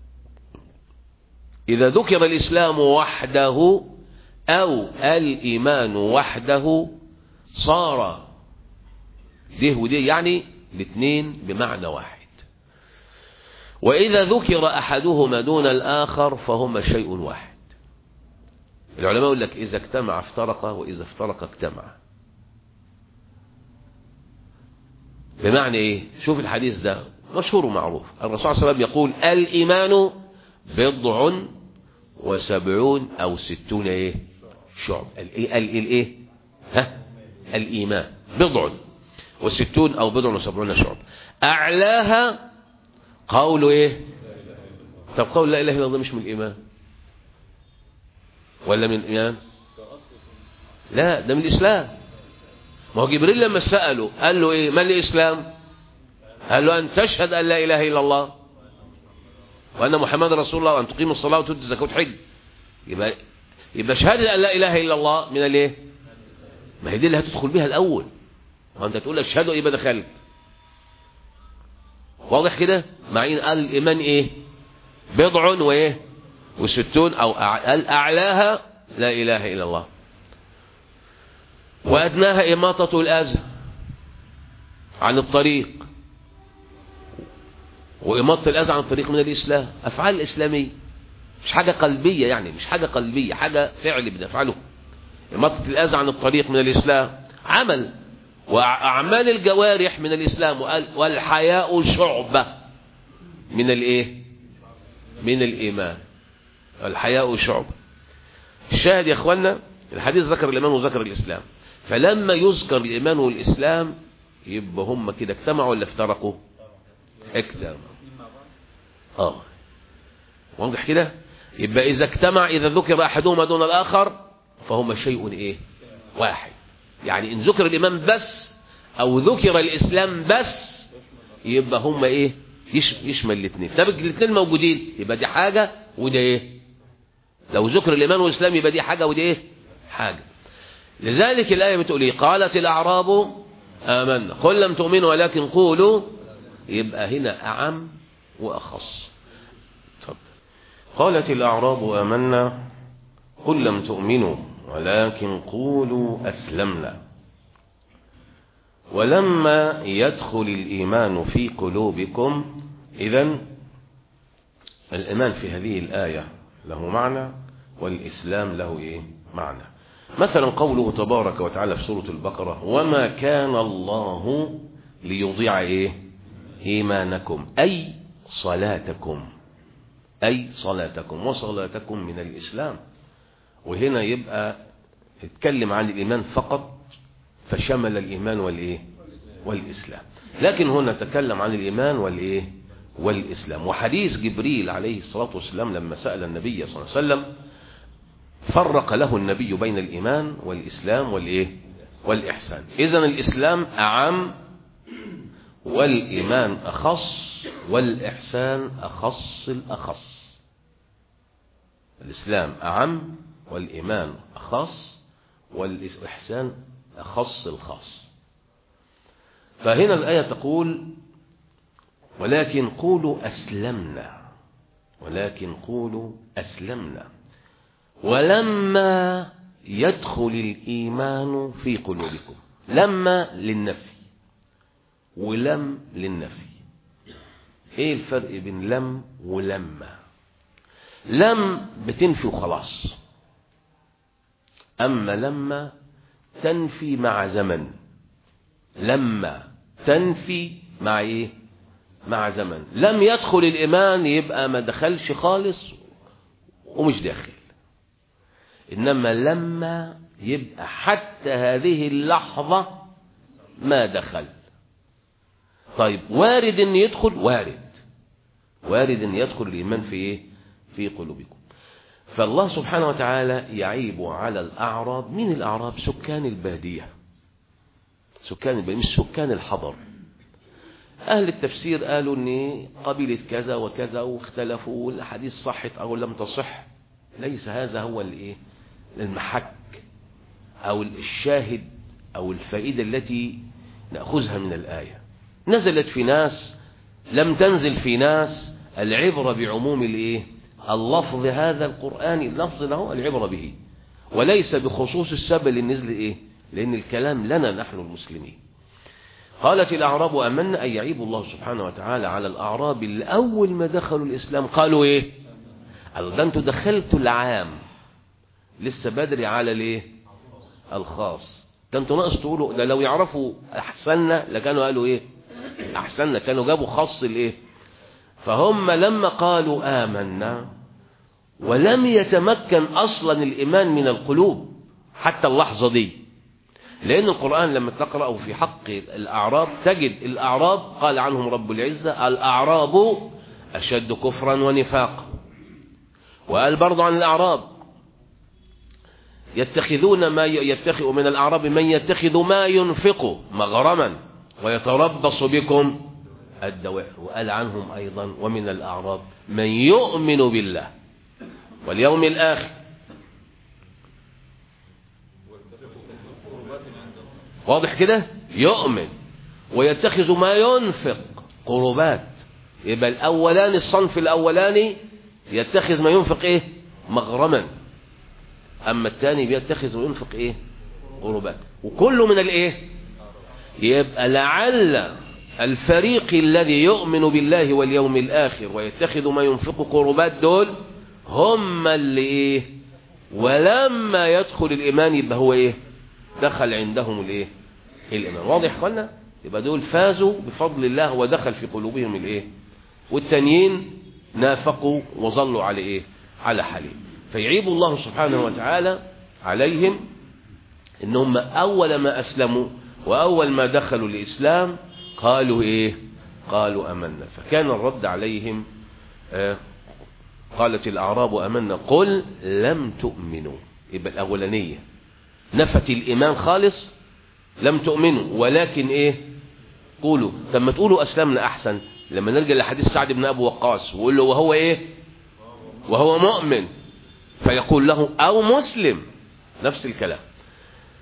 إذا ذكر الإسلام وحده أو الإيمان وحده صار ده ودي يعني الاثنين بمعنى واحد وإذا ذكر أحدهما دون الآخر فهما شيء واحد العلماء يقول لك إذا اجتمع افترق وإذا افترق اجتمع بمعنى إيه شوف الحديث ده مشهور ومعروف الرسول صلى الله عليه وسلم يقول الإيمان بضع وسبعون أو ستون إيه شعب الإيه الإيه ها الإيمان بضع وستون أو بضع وسبعون شعب أعلاها قوله ايه طب قول لا اله الا الله مش من الايمان ولا من الايمان لا ده من الاسلام ما هو جبريل لما ساله قال له ايه ما الاسلام قال له ان تشهد ان لا اله الا الله وان محمد رسول الله وان تقيم الصلاه وتؤتي الزكاه وتحج يبقى يبقى شهاده ان لا اله الا الله من الايه ما هي دي اللي هتدخل بيها الاول وانت تقول اشهد يبقى دخلت واضح كده مع ان قال الايمان ايه بضع وايه وستون او قال اعلاها لا اله الا الله وادناها اماطه الاذى عن الطريق واماطه الاذى عن الطريق من الاسلام افعال اسلاميه مش حاجه قلبيه يعني مش حاجه قلبيه حاجه فعل بنفعله اماطه الاذى عن الطريق من الاسلام عمل وأعمال الجوارح من الإسلام والحياء شعبة من الإيه من الإيمان الحياء شعبة الشاهد يا أخوانا الحديث ذكر الإيمان وذكر الإسلام فلما يذكر الإيمان والإسلام يبقى هم كده اجتمعوا ولا افترقوا اجتمعوا اه واضح كده يبقى إذا اجتمع إذا ذكر أحدهما دون الآخر فهما شيء إيه واحد يعني إن ذكر الإيمان بس أو ذكر الإسلام بس يبقى هم إيه يشمل الاثنين طب الاثنين موجودين يبقى دي حاجة وده إيه لو ذكر الإيمان والإسلام يبقى دي حاجة ودي إيه حاجة لذلك الآية بتقول إيه قالت الأعراب آمنا قل لم تؤمنوا ولكن قولوا يبقى هنا أعم وأخص اتفضل قالت الأعراب آمنا قل لم تؤمنوا ولكن قولوا أسلمنا ولما يدخل الإيمان في قلوبكم إذا الإيمان في هذه الآية له معنى والإسلام له إيه؟ معنى مثلا قوله تبارك وتعالى في سورة البقرة وما كان الله ليضيع إيه؟ إيمانكم أي صلاتكم أي صلاتكم وصلاتكم من الإسلام وهنا يبقى اتكلم عن الإيمان فقط فشمل الإيمان والإيه والإسلام لكن هنا تكلم عن الإيمان والإيه والإسلام وحديث جبريل عليه الصلاة والسلام لما سأل النبي صلى الله عليه وسلم فرق له النبي بين الإيمان والإسلام والإيه والإحسان إذن الإسلام أعم والإيمان أخص والإحسان أخص الأخص الإسلام أعم والإيمان أخص والإحسان أخص الخاص فهنا الآية تقول ولكن قولوا أسلمنا ولكن قولوا أسلمنا ولما يدخل الإيمان في قلوبكم لما للنفي ولم للنفي ايه الفرق بين لم ولما لم بتنفي وخلاص اما لما تنفي مع زمن لما تنفي مع ايه مع زمن لم يدخل الايمان يبقى ما دخلش خالص ومش داخل انما لما يبقى حتى هذه اللحظة ما دخل طيب وارد ان يدخل وارد وارد ان يدخل الايمان في ايه في قلوبكم فالله سبحانه وتعالى يعيب على الاعراب من الاعراب سكان الباديه سكان الباديه مش سكان الحضر اهل التفسير قالوا ان قبيله كذا وكذا واختلفوا والاحاديث صحت او لم تصح ليس هذا هو الايه المحك او الشاهد او الفائده التي ناخذها من الايه نزلت في ناس لم تنزل في ناس العبرة بعموم الايه اللفظ هذا القرآن اللفظ له العبرة به وليس بخصوص السبب اللي نزل ايه لان الكلام لنا نحن المسلمين قالت الاعراب امنا ان يعيب الله سبحانه وتعالى على الاعراب اللي اول ما دخلوا الاسلام قالوا ايه قالوا ده انتوا دخلتوا العام لسه بدري على الايه الخاص ده انتوا ناقص تقولوا ده لو يعرفوا احسننا لكانوا قالوا ايه احسننا كانوا جابوا خاص الايه فهم لما قالوا آمنا ولم يتمكن أصلا الإيمان من القلوب حتى اللحظة دي لأن القرآن لما تقرأه في حق الأعراب تجد الأعراب قال عنهم رب العزة الأعراب أشد كفرا ونفاقا وقال برضو عن الأعراب يتخذون ما يتخذ من الأعراب من يتخذ ما ينفق مغرما ويتربص بكم الدوائر وقال عنهم أيضا ومن الأعراب من يؤمن بالله واليوم الآخر واضح كده يؤمن ويتخذ ما ينفق قربات يبقى الأولاني الصنف الأولاني يتخذ ما ينفق إيه مغرما أما الثاني بيتخذ ما ينفق إيه قربات وكله من الإيه يبقى لعل الفريق الذي يؤمن بالله واليوم الآخر ويتخذ ما ينفق قربات دول هم اللي ايه ولما يدخل الإيمان يبقى هو ايه دخل عندهم الايه الإيمان واضح قلنا يبقى دول فازوا بفضل الله ودخل في قلوبهم الايه والتانيين نافقوا وظلوا على ايه على حالهم فيعيب الله سبحانه وتعالى عليهم انهم اول ما اسلموا واول ما دخلوا الاسلام قالوا ايه قالوا امنا فكان الرد عليهم آه قالت الاعراب امنا قل لم تؤمنوا يبقى الاولانيه نفت الايمان خالص لم تؤمنوا ولكن ايه قولوا طب ما تقولوا اسلمنا احسن لما نرجع لحديث سعد بن ابي وقاص ويقول له وهو ايه وهو مؤمن فيقول له او مسلم نفس الكلام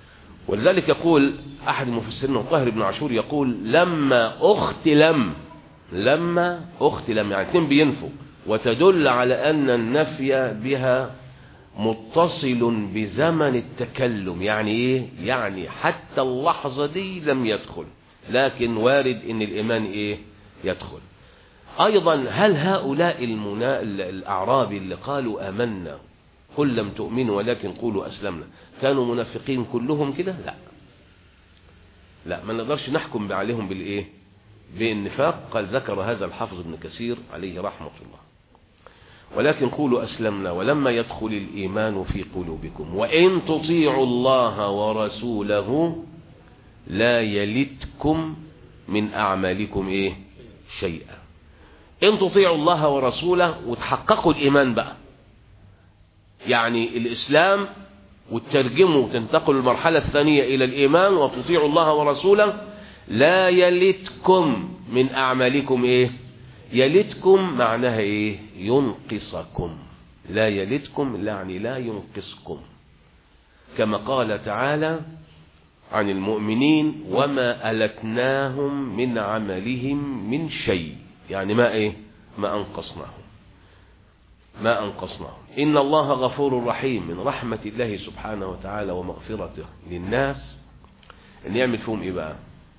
ولذلك يقول أحد المفسرين طاهر بن عاشور يقول لما أختلم لما أختلم يعني اثنين بينفوا وتدل على أن النفي بها متصل بزمن التكلم يعني ايه يعني حتى اللحظة دي لم يدخل لكن وارد ان الايمان ايه يدخل ايضا هل هؤلاء المنا... الاعراب اللي قالوا امنا قل لم تؤمنوا ولكن قولوا اسلمنا كانوا منافقين كلهم كده لا لا ما نقدرش نحكم عليهم بالايه بالنفاق قال ذكر هذا الحافظ ابن كثير عليه رحمة الله ولكن قولوا أسلمنا ولما يدخل الإيمان في قلوبكم وإن تطيعوا الله ورسوله لا يلتكم من أعمالكم إيه شيئا إن تطيعوا الله ورسوله وتحققوا الإيمان بقى يعني الإسلام وتترجموا وتنتقلوا المرحلة الثانية إلى الإيمان وتطيعوا الله ورسوله لا يلتكم من أعمالكم إيه يلتكم معناها إيه ينقصكم لا يلتكم يعني لا ينقصكم كما قال تعالى عن المؤمنين وما ألتناهم من عملهم من شيء يعني ما إيه ما أنقصناهم ما أنقصناهم إن الله غفور رحيم من رحمة الله سبحانه وتعالى ومغفرته للناس أن يعمل فيهم إيه بقى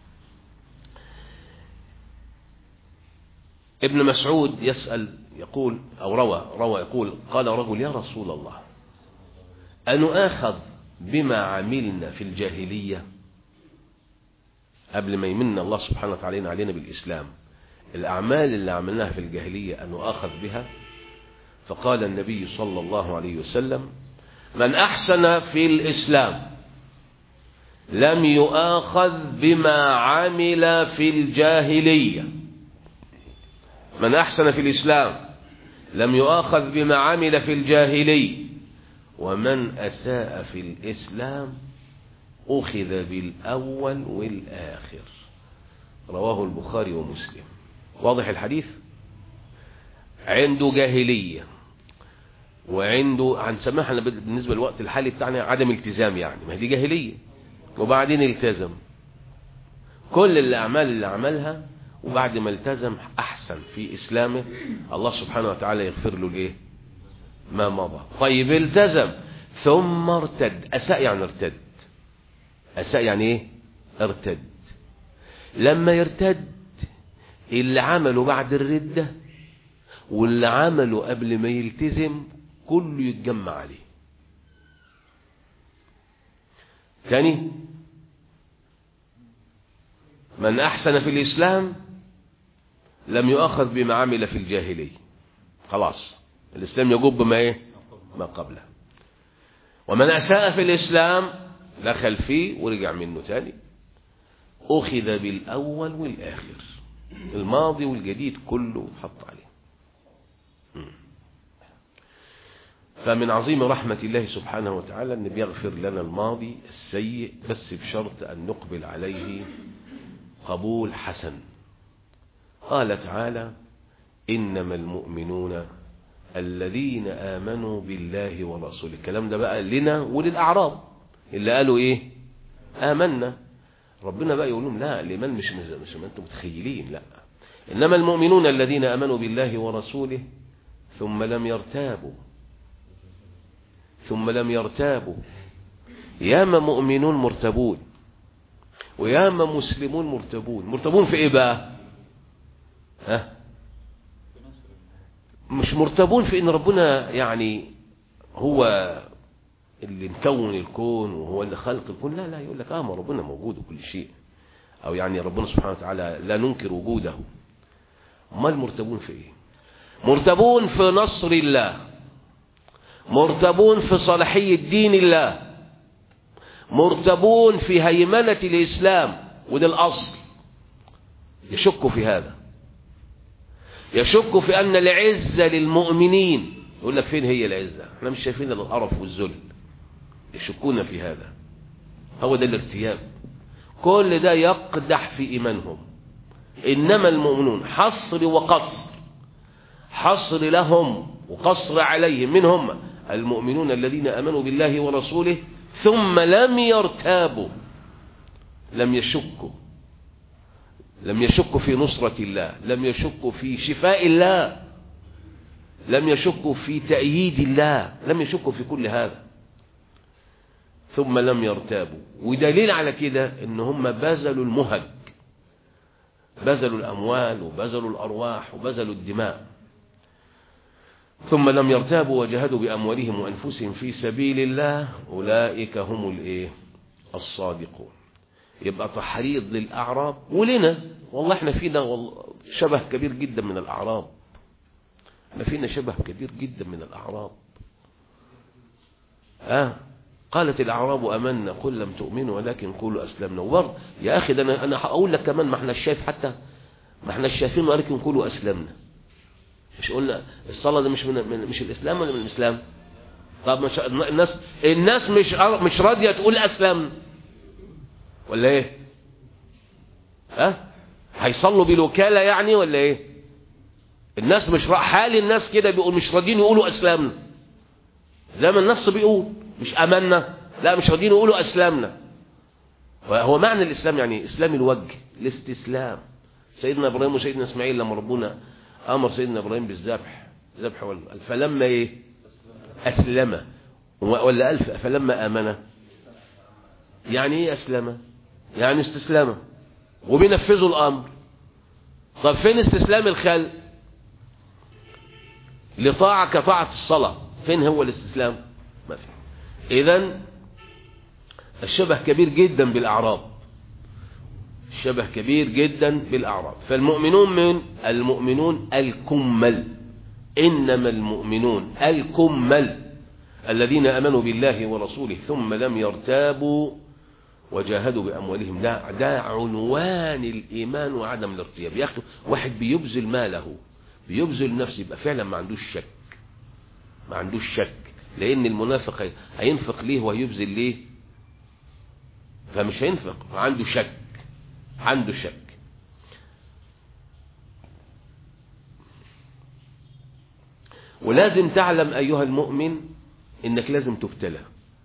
ابن مسعود يسأل يقول أو روى روى يقول قال رجل يا رسول الله أنؤاخذ بما عملنا في الجاهلية قبل ما يمن الله سبحانه وتعالى علينا بالإسلام الأعمال اللي عملناها في الجاهلية أنؤاخذ بها فقال النبي صلى الله عليه وسلم من أحسن في الإسلام لم يؤاخذ بما عمل في الجاهليه من أحسن في الإسلام لم يؤاخذ بما عمل في الجاهلي ومن أساء في الإسلام أخذ بالأول والآخر رواه البخاري ومسلم واضح الحديث عنده جاهلية وعنده هنسميها احنا بالنسبة للوقت الحالي بتاعنا عدم التزام يعني ما دي جاهلية وبعدين التزم كل الأعمال اللي عملها وبعد ما التزم أحسن في إسلامه الله سبحانه وتعالى يغفر له الإيه ما مضى طيب التزم ثم ارتد أساء يعني ارتد أساء يعني إيه ارتد لما يرتد اللي عمله بعد الردة واللي عمله قبل ما يلتزم كله يتجمع عليه ثاني من أحسن في الإسلام لم يؤخذ بما عمل في الجاهلية خلاص الإسلام يجب ما إيه ما قبله ومن أساء في الإسلام دخل فيه ورجع منه تاني أخذ بالأول والآخر الماضي والجديد كله اتحط عليه فمن عظيم رحمة الله سبحانه وتعالى أن بيغفر لنا الماضي السيء بس بشرط أن نقبل عليه قبول حسن قال تعالى إنما المؤمنون الذين آمنوا بالله ورسوله الكلام ده بقى لنا وللأعراب اللي قالوا إيه آمنا ربنا بقى يقول لهم لا الإيمان مش مش ما أنتم متخيلين لا إنما المؤمنون الذين آمنوا بالله ورسوله ثم لم يرتابوا ثم لم يرتابوا ياما مؤمنون مرتبون وياما مسلمون مرتبون مرتبون في ايه بقى ها مش مرتبون في ان ربنا يعني هو اللي مكون الكون وهو اللي خلق الكون لا لا يقول لك اه ما ربنا موجود وكل شيء او يعني ربنا سبحانه وتعالى لا ننكر وجوده امال مرتبون في ايه مرتبون في نصر الله مرتبون في صلاحية دين الله مرتبون في هيمنة الإسلام وده الأصل يشكوا في هذا يشكوا في أن العزة للمؤمنين يقول لك فين هي العزة احنا مش شايفين القرف والذل يشكون في هذا هو ده الارتياب كل ده يقدح في إيمانهم إنما المؤمنون حصر وقصر حصر لهم وقصر عليهم من هم المؤمنون الذين أمنوا بالله ورسوله ثم لم يرتابوا لم يشكوا لم يشكوا في نصرة الله لم يشكوا في شفاء الله لم يشكوا في تأييد الله لم يشكوا في كل هذا ثم لم يرتابوا ودليل على كده ان هم بذلوا المهج بذلوا الأموال وبذلوا الأرواح وبذلوا الدماء ثم لم يرتابوا وجهدوا بأموالهم وأنفسهم في سبيل الله أولئك هم الإيه الصادقون يبقى تحريض للأعراب ولنا والله احنا فينا والله شبه كبير جدا من الأعراب احنا فينا شبه كبير جدا من الأعراب آه قالت الأعراب أمنا قل لم تؤمنوا ولكن قولوا أسلمنا وبرضه يا أخي ده أنا, أنا هقول لك كمان ما احنا الشايف حتى ما احنا الشايفين ولكن قولوا أسلمنا مش قلنا الصلاة ده مش من, من مش الإسلام ولا من الإسلام طب مش الناس الناس مش مش راضية تقول أسلمنا ولا إيه ها أه؟ هيصلوا بالوكالة يعني ولا إيه الناس مش حال الناس كده بيقول مش راضيين يقولوا أسلمنا زي ما النص بيقول مش أمنا لا مش راضيين يقولوا أسلمنا هو معنى الإسلام يعني إسلام الوجه الاستسلام سيدنا إبراهيم وسيدنا إسماعيل لما ربنا أمر سيدنا إبراهيم بالذبح ذبح والقلب فلما إيه أسلم ولا ألف فلما آمن يعني إيه أسلم يعني استسلم وبينفذوا الأمر طب فين استسلام الخلق لطاعة كطاعة الصلاة فين هو الاستسلام ما في إذن الشبه كبير جدا بالأعراب الشبه كبير جدا بالأعراب فالمؤمنون من المؤمنون الكمل إنما المؤمنون الكمل الذين أمنوا بالله ورسوله ثم لم يرتابوا وجاهدوا بأموالهم ده, ده عنوان الإيمان وعدم الارتياب ياخده واحد بيبذل ماله بيبذل نفسه يبقى فعلا ما عندوش شك ما عندوش شك لأن المنافق هينفق ليه وهيبذل ليه فمش هينفق عنده شك عنده شك ولازم تعلم أيها المؤمن إنك لازم تبتلى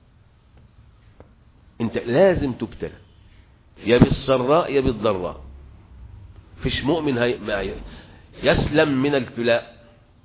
أنت لازم تبتلى يا بالسراء يا بالضراء فيش مؤمن هي... يسلم من الابتلاء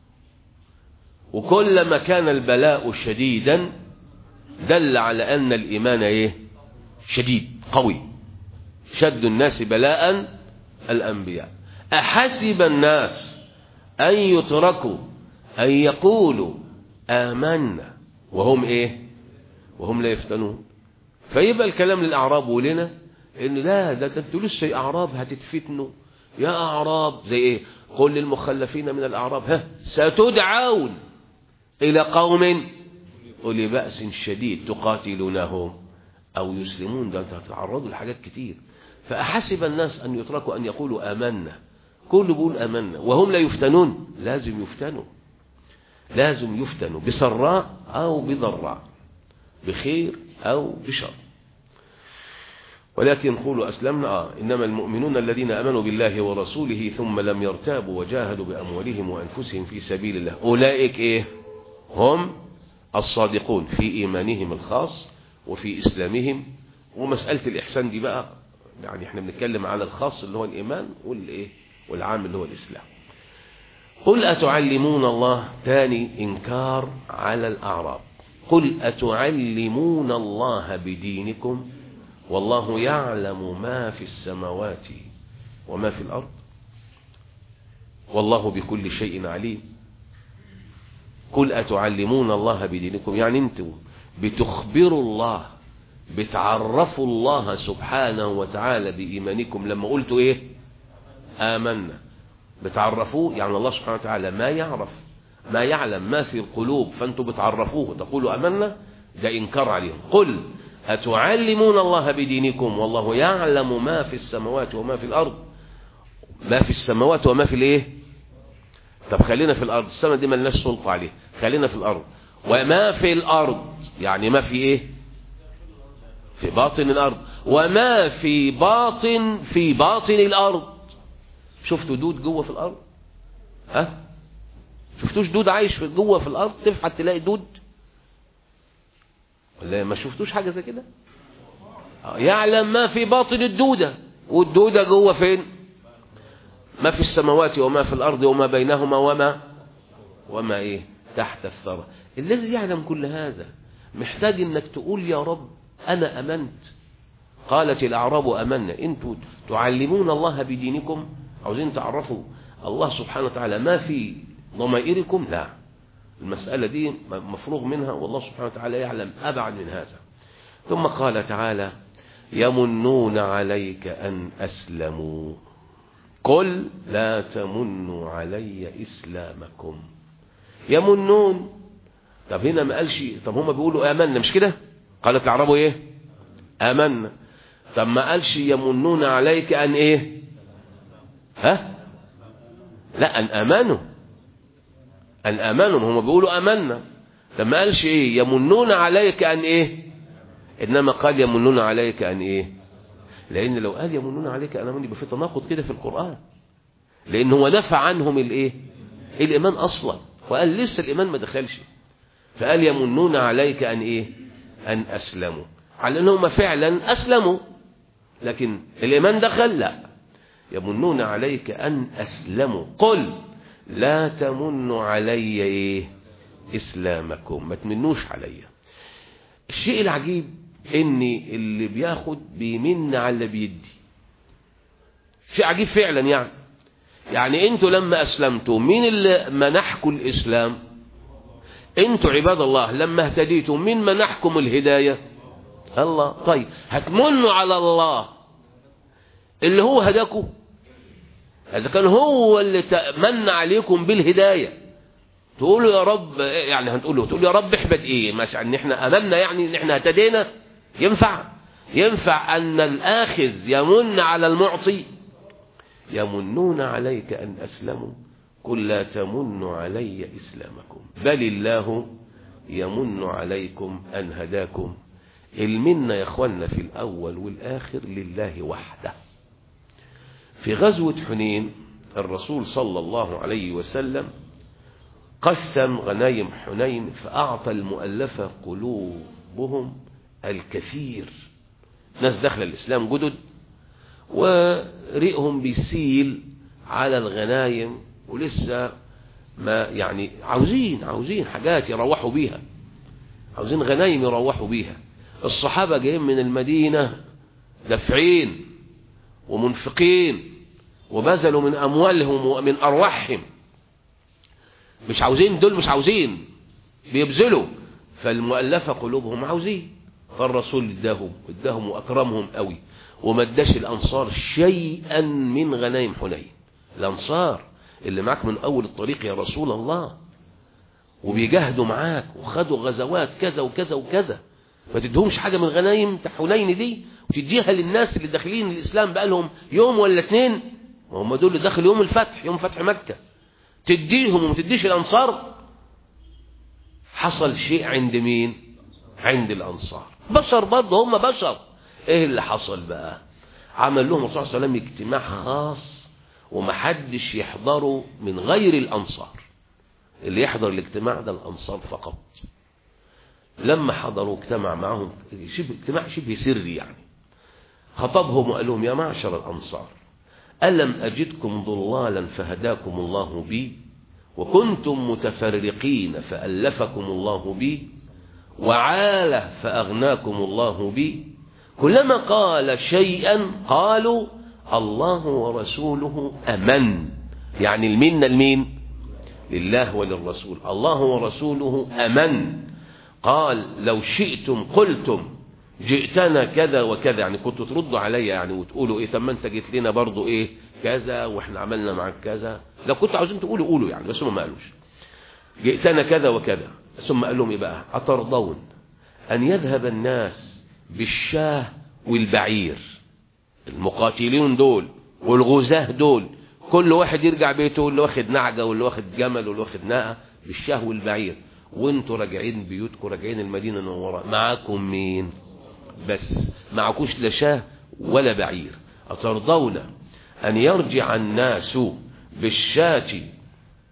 وكلما كان البلاء شديدا دل على أن الإيمان إيه شديد قوي شد الناس بلاء الأنبياء أحسب الناس أن يتركوا أن يقولوا آمنا وهم إيه وهم لا يفتنون فيبقى الكلام للأعراب ولنا إن لا ده انتوا لسه أعراب هتتفتنوا يا أعراب زي إيه قل للمخلفين من الأعراب ها ستدعون إلى قوم أولي بأس شديد تقاتلونهم أو يسلمون ده تتعرضوا لحاجات كتير فأحسب الناس أن يتركوا أن يقولوا آمنا كل بيقول آمنا وهم لا يفتنون لازم يفتنوا لازم يفتنوا بسراء أو بضراء بخير أو بشر ولكن قولوا أسلمنا آه إنما المؤمنون الذين أمنوا بالله ورسوله ثم لم يرتابوا وجاهدوا بأموالهم وأنفسهم في سبيل الله أولئك إيه هم الصادقون في إيمانهم الخاص وفي إسلامهم ومسألة الإحسان دي بقى يعني احنا بنتكلم على الخاص اللي هو الإيمان والإيه والعام اللي هو الإسلام قل أتعلمون الله تاني إنكار على الأعراب قل أتعلمون الله بدينكم والله يعلم ما في السماوات وما في الأرض والله بكل شيء عليم قل أتعلمون الله بدينكم يعني انتم بتخبروا الله بتعرفوا الله سبحانه وتعالى بإيمانكم لما قلتوا إيه آمنا بتعرفوه يعني الله سبحانه وتعالى ما يعرف ما يعلم ما في القلوب فأنتم بتعرفوه تقولوا أمنا ده إنكار عليهم قل أتعلمون الله بدينكم والله يعلم ما في السماوات وما في الأرض ما في السماوات وما في الإيه طب خلينا في الأرض السماء دي ملناش سلطة عليه خلينا في الأرض وما في الأرض يعني ما في إيه في باطن الأرض وما في باطن في باطن الأرض شفتوا دود جوه في الأرض ها شفتوش دود عايش في جوه في الأرض تفحت تلاقي دود ولا ما شفتوش حاجة زي كده يعلم ما في باطن الدودة والدودة جوه فين ما في السماوات وما في الأرض وما بينهما وما وما إيه تحت الثرى الذي يعلم كل هذا محتاج انك تقول يا رب أنا أمنت قالت الأعراب أمنا انتوا تعلمون الله بدينكم عاوزين تعرفوا الله سبحانه وتعالى ما في ضمائركم لا المسألة دي مفروغ منها والله سبحانه وتعالى يعلم أبعد من هذا ثم قال تعالى يمنون عليك أن أسلموا قل لا تمنوا علي إسلامكم يمنون طب هنا ما قالش طب هم بيقولوا آمنا مش كده قالت العرب ايه آمنا طب ما قالش يمنون عليك أن ايه ها لا أن آمنوا أن آمنوا هم بيقولوا آمنا طب ما قالش ايه يمنون عليك أن ايه إنما قال يمنون عليك أن ايه لأن لو قال يمنون عليك أن آمن يبقى في تناقض كده في القرآن لأن هو نفى عنهم الايه الإيمان أصلا وقال لسه الإيمان ما دخلش فقال يمنون عليك أن إيه أن أسلموا على أنهم فعلا أسلموا لكن الإيمان دخل لا يمنون عليك أن أسلموا قل لا تمنوا علي إيه إسلامكم ما تمنوش علي الشيء العجيب ان اللي بياخد بيمن على اللي بيدي شيء عجيب فعلا يعني يعني انتوا لما اسلمتوا مين اللي منحكم الاسلام انتوا عباد الله لما اهتديتم مين منحكم الهداية الله طيب هتمنوا على الله اللي هو هداكم اذا كان هو اللي من عليكم بالهداية تقولوا يا رب يعني هنقول تقول يا رب احمد ايه مثلا ان احنا امنا يعني ان احنا اهتدينا ينفع ينفع ان الاخذ يمن على المعطي يمنون عليك ان اسلموا قل لا تمنوا علي إسلامكم بل الله يمن عليكم أن هداكم المنة يا أخوانا في الأول والآخر لله وحده في غزوة حنين الرسول صلى الله عليه وسلم قسم غنايم حنين فأعطى المؤلفة قلوبهم الكثير ناس دخل الإسلام جدد ورئهم بيسيل على الغنايم ولسه ما يعني عاوزين عاوزين حاجات يروحوا بيها عاوزين غنايم يروحوا بيها الصحابة جايين من المدينة دافعين ومنفقين وبذلوا من أموالهم ومن أرواحهم مش عاوزين دول مش عاوزين بيبذلوا فالمؤلفة قلوبهم عاوزين فالرسول اداهم اداهم وأكرمهم قوي وما اداش الأنصار شيئا من غنايم حنين الأنصار اللي معاك من أول الطريق يا رسول الله وبيجاهدوا معاك وخدوا غزوات كذا وكذا وكذا ما تديهمش حاجة من غنايم حنين دي وتديها للناس اللي داخلين الإسلام بقى لهم يوم ولا اتنين وهم دول اللي داخل يوم الفتح يوم فتح مكة تديهم وما تديش الأنصار حصل شيء عند مين عند الأنصار بشر برضه هم بشر ايه اللي حصل بقى عمل لهم الرسول صلى الله عليه وسلم اجتماع خاص ومحدش يحضره من غير الأنصار اللي يحضر الاجتماع ده الأنصار فقط لما حضروا اجتمع معهم شبه اجتماع شبه سري يعني خطبهم وقال لهم يا معشر الأنصار ألم أجدكم ضلالا فهداكم الله بي وكنتم متفرقين فألفكم الله بي وعالة فأغناكم الله بي كلما قال شيئا قالوا الله ورسوله أمن يعني المنة المين لله وللرسول الله ورسوله أمن قال لو شئتم قلتم جئتنا كذا وكذا يعني كنتوا تردوا عليا يعني وتقولوا ايه طب ما انت جيت لنا برضو ايه كذا واحنا عملنا معاك كذا لو كنتوا عاوزين تقولوا قولوا يعني بس هم ما قالوش جئتنا كذا وكذا ثم قال لهم ايه بقى اترضون ان يذهب الناس بالشاه والبعير المقاتلين دول والغزاه دول كل واحد يرجع بيته واللي واخد نعجه واللي واخد جمل واللي واخد ناقه بالشاه والبعير وانتوا راجعين بيوتكم راجعين المدينه المنوره معاكم مين بس معكوش لا شاه ولا بعير أترضون أن يرجع الناس بالشاة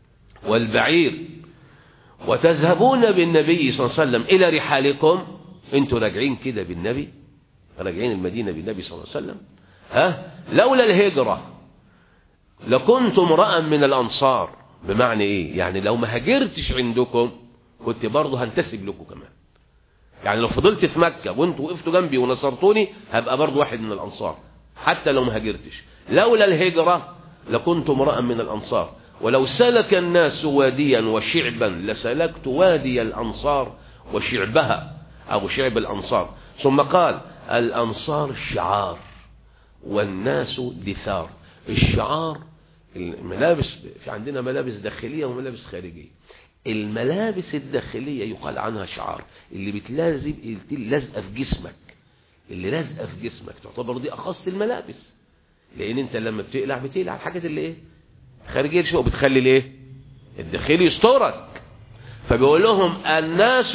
والبعير وتذهبون بالنبي صلى الله عليه وسلم إلى رحالكم انتوا راجعين كده بالنبي راجعين المدينة بالنبي صلى الله عليه وسلم ها لولا الهجرة لكنت امرأ من الأنصار بمعنى ايه يعني لو ما هاجرتش عندكم كنت برضه هنتسب لكم كمان يعني لو فضلت في مكة وانتوا وقفتوا جنبي ونصرتوني هبقى برضه واحد من الأنصار حتى لو ما هاجرتش لولا الهجرة لكنت امرأ من الأنصار ولو سلك الناس واديا وشعبا لسلكت وادي الأنصار وشعبها أو شعب الأنصار ثم قال الأنصار شعار والناس دثار الشعار الملابس في عندنا ملابس داخلية وملابس خارجية الملابس الداخلية يقال عنها شعار اللي بتلازم اللي لازقة في جسمك اللي لازقة في جسمك تعتبر دي أخص الملابس لأن أنت لما بتقلع بتقلع الحاجات اللي إيه خارجية شو بتخلي الإيه الداخلي يسترك فبيقول لهم الناس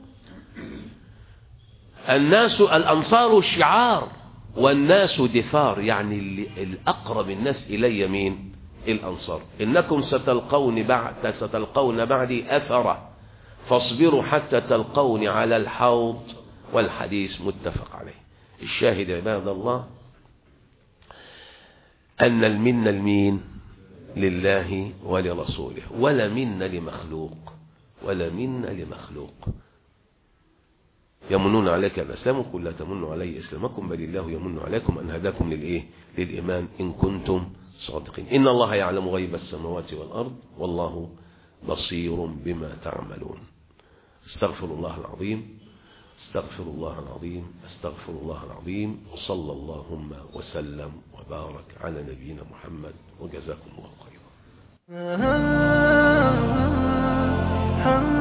الناس الأنصار شعار والناس دثار يعني اللي الأقرب الناس إلي مين الأنصار إنكم ستلقون بعد ستلقون بعدي أثرة فاصبروا حتى تلقوني على الحوض والحديث متفق عليه الشاهد عباد الله أن المن المين لله ولرسوله ولا من لمخلوق ولا من لمخلوق يمنون عليك الأسلام قل لا تمنوا علي إسلامكم بل الله يمن عليكم أن هداكم للإيه للإيمان إن كنتم صادقين إن الله يعلم غيب السماوات والأرض والله بصير بما تعملون استغفر الله العظيم استغفر الله العظيم استغفر الله العظيم وصلى اللهم وسلم وبارك على نبينا محمد وجزاكم الله خيرا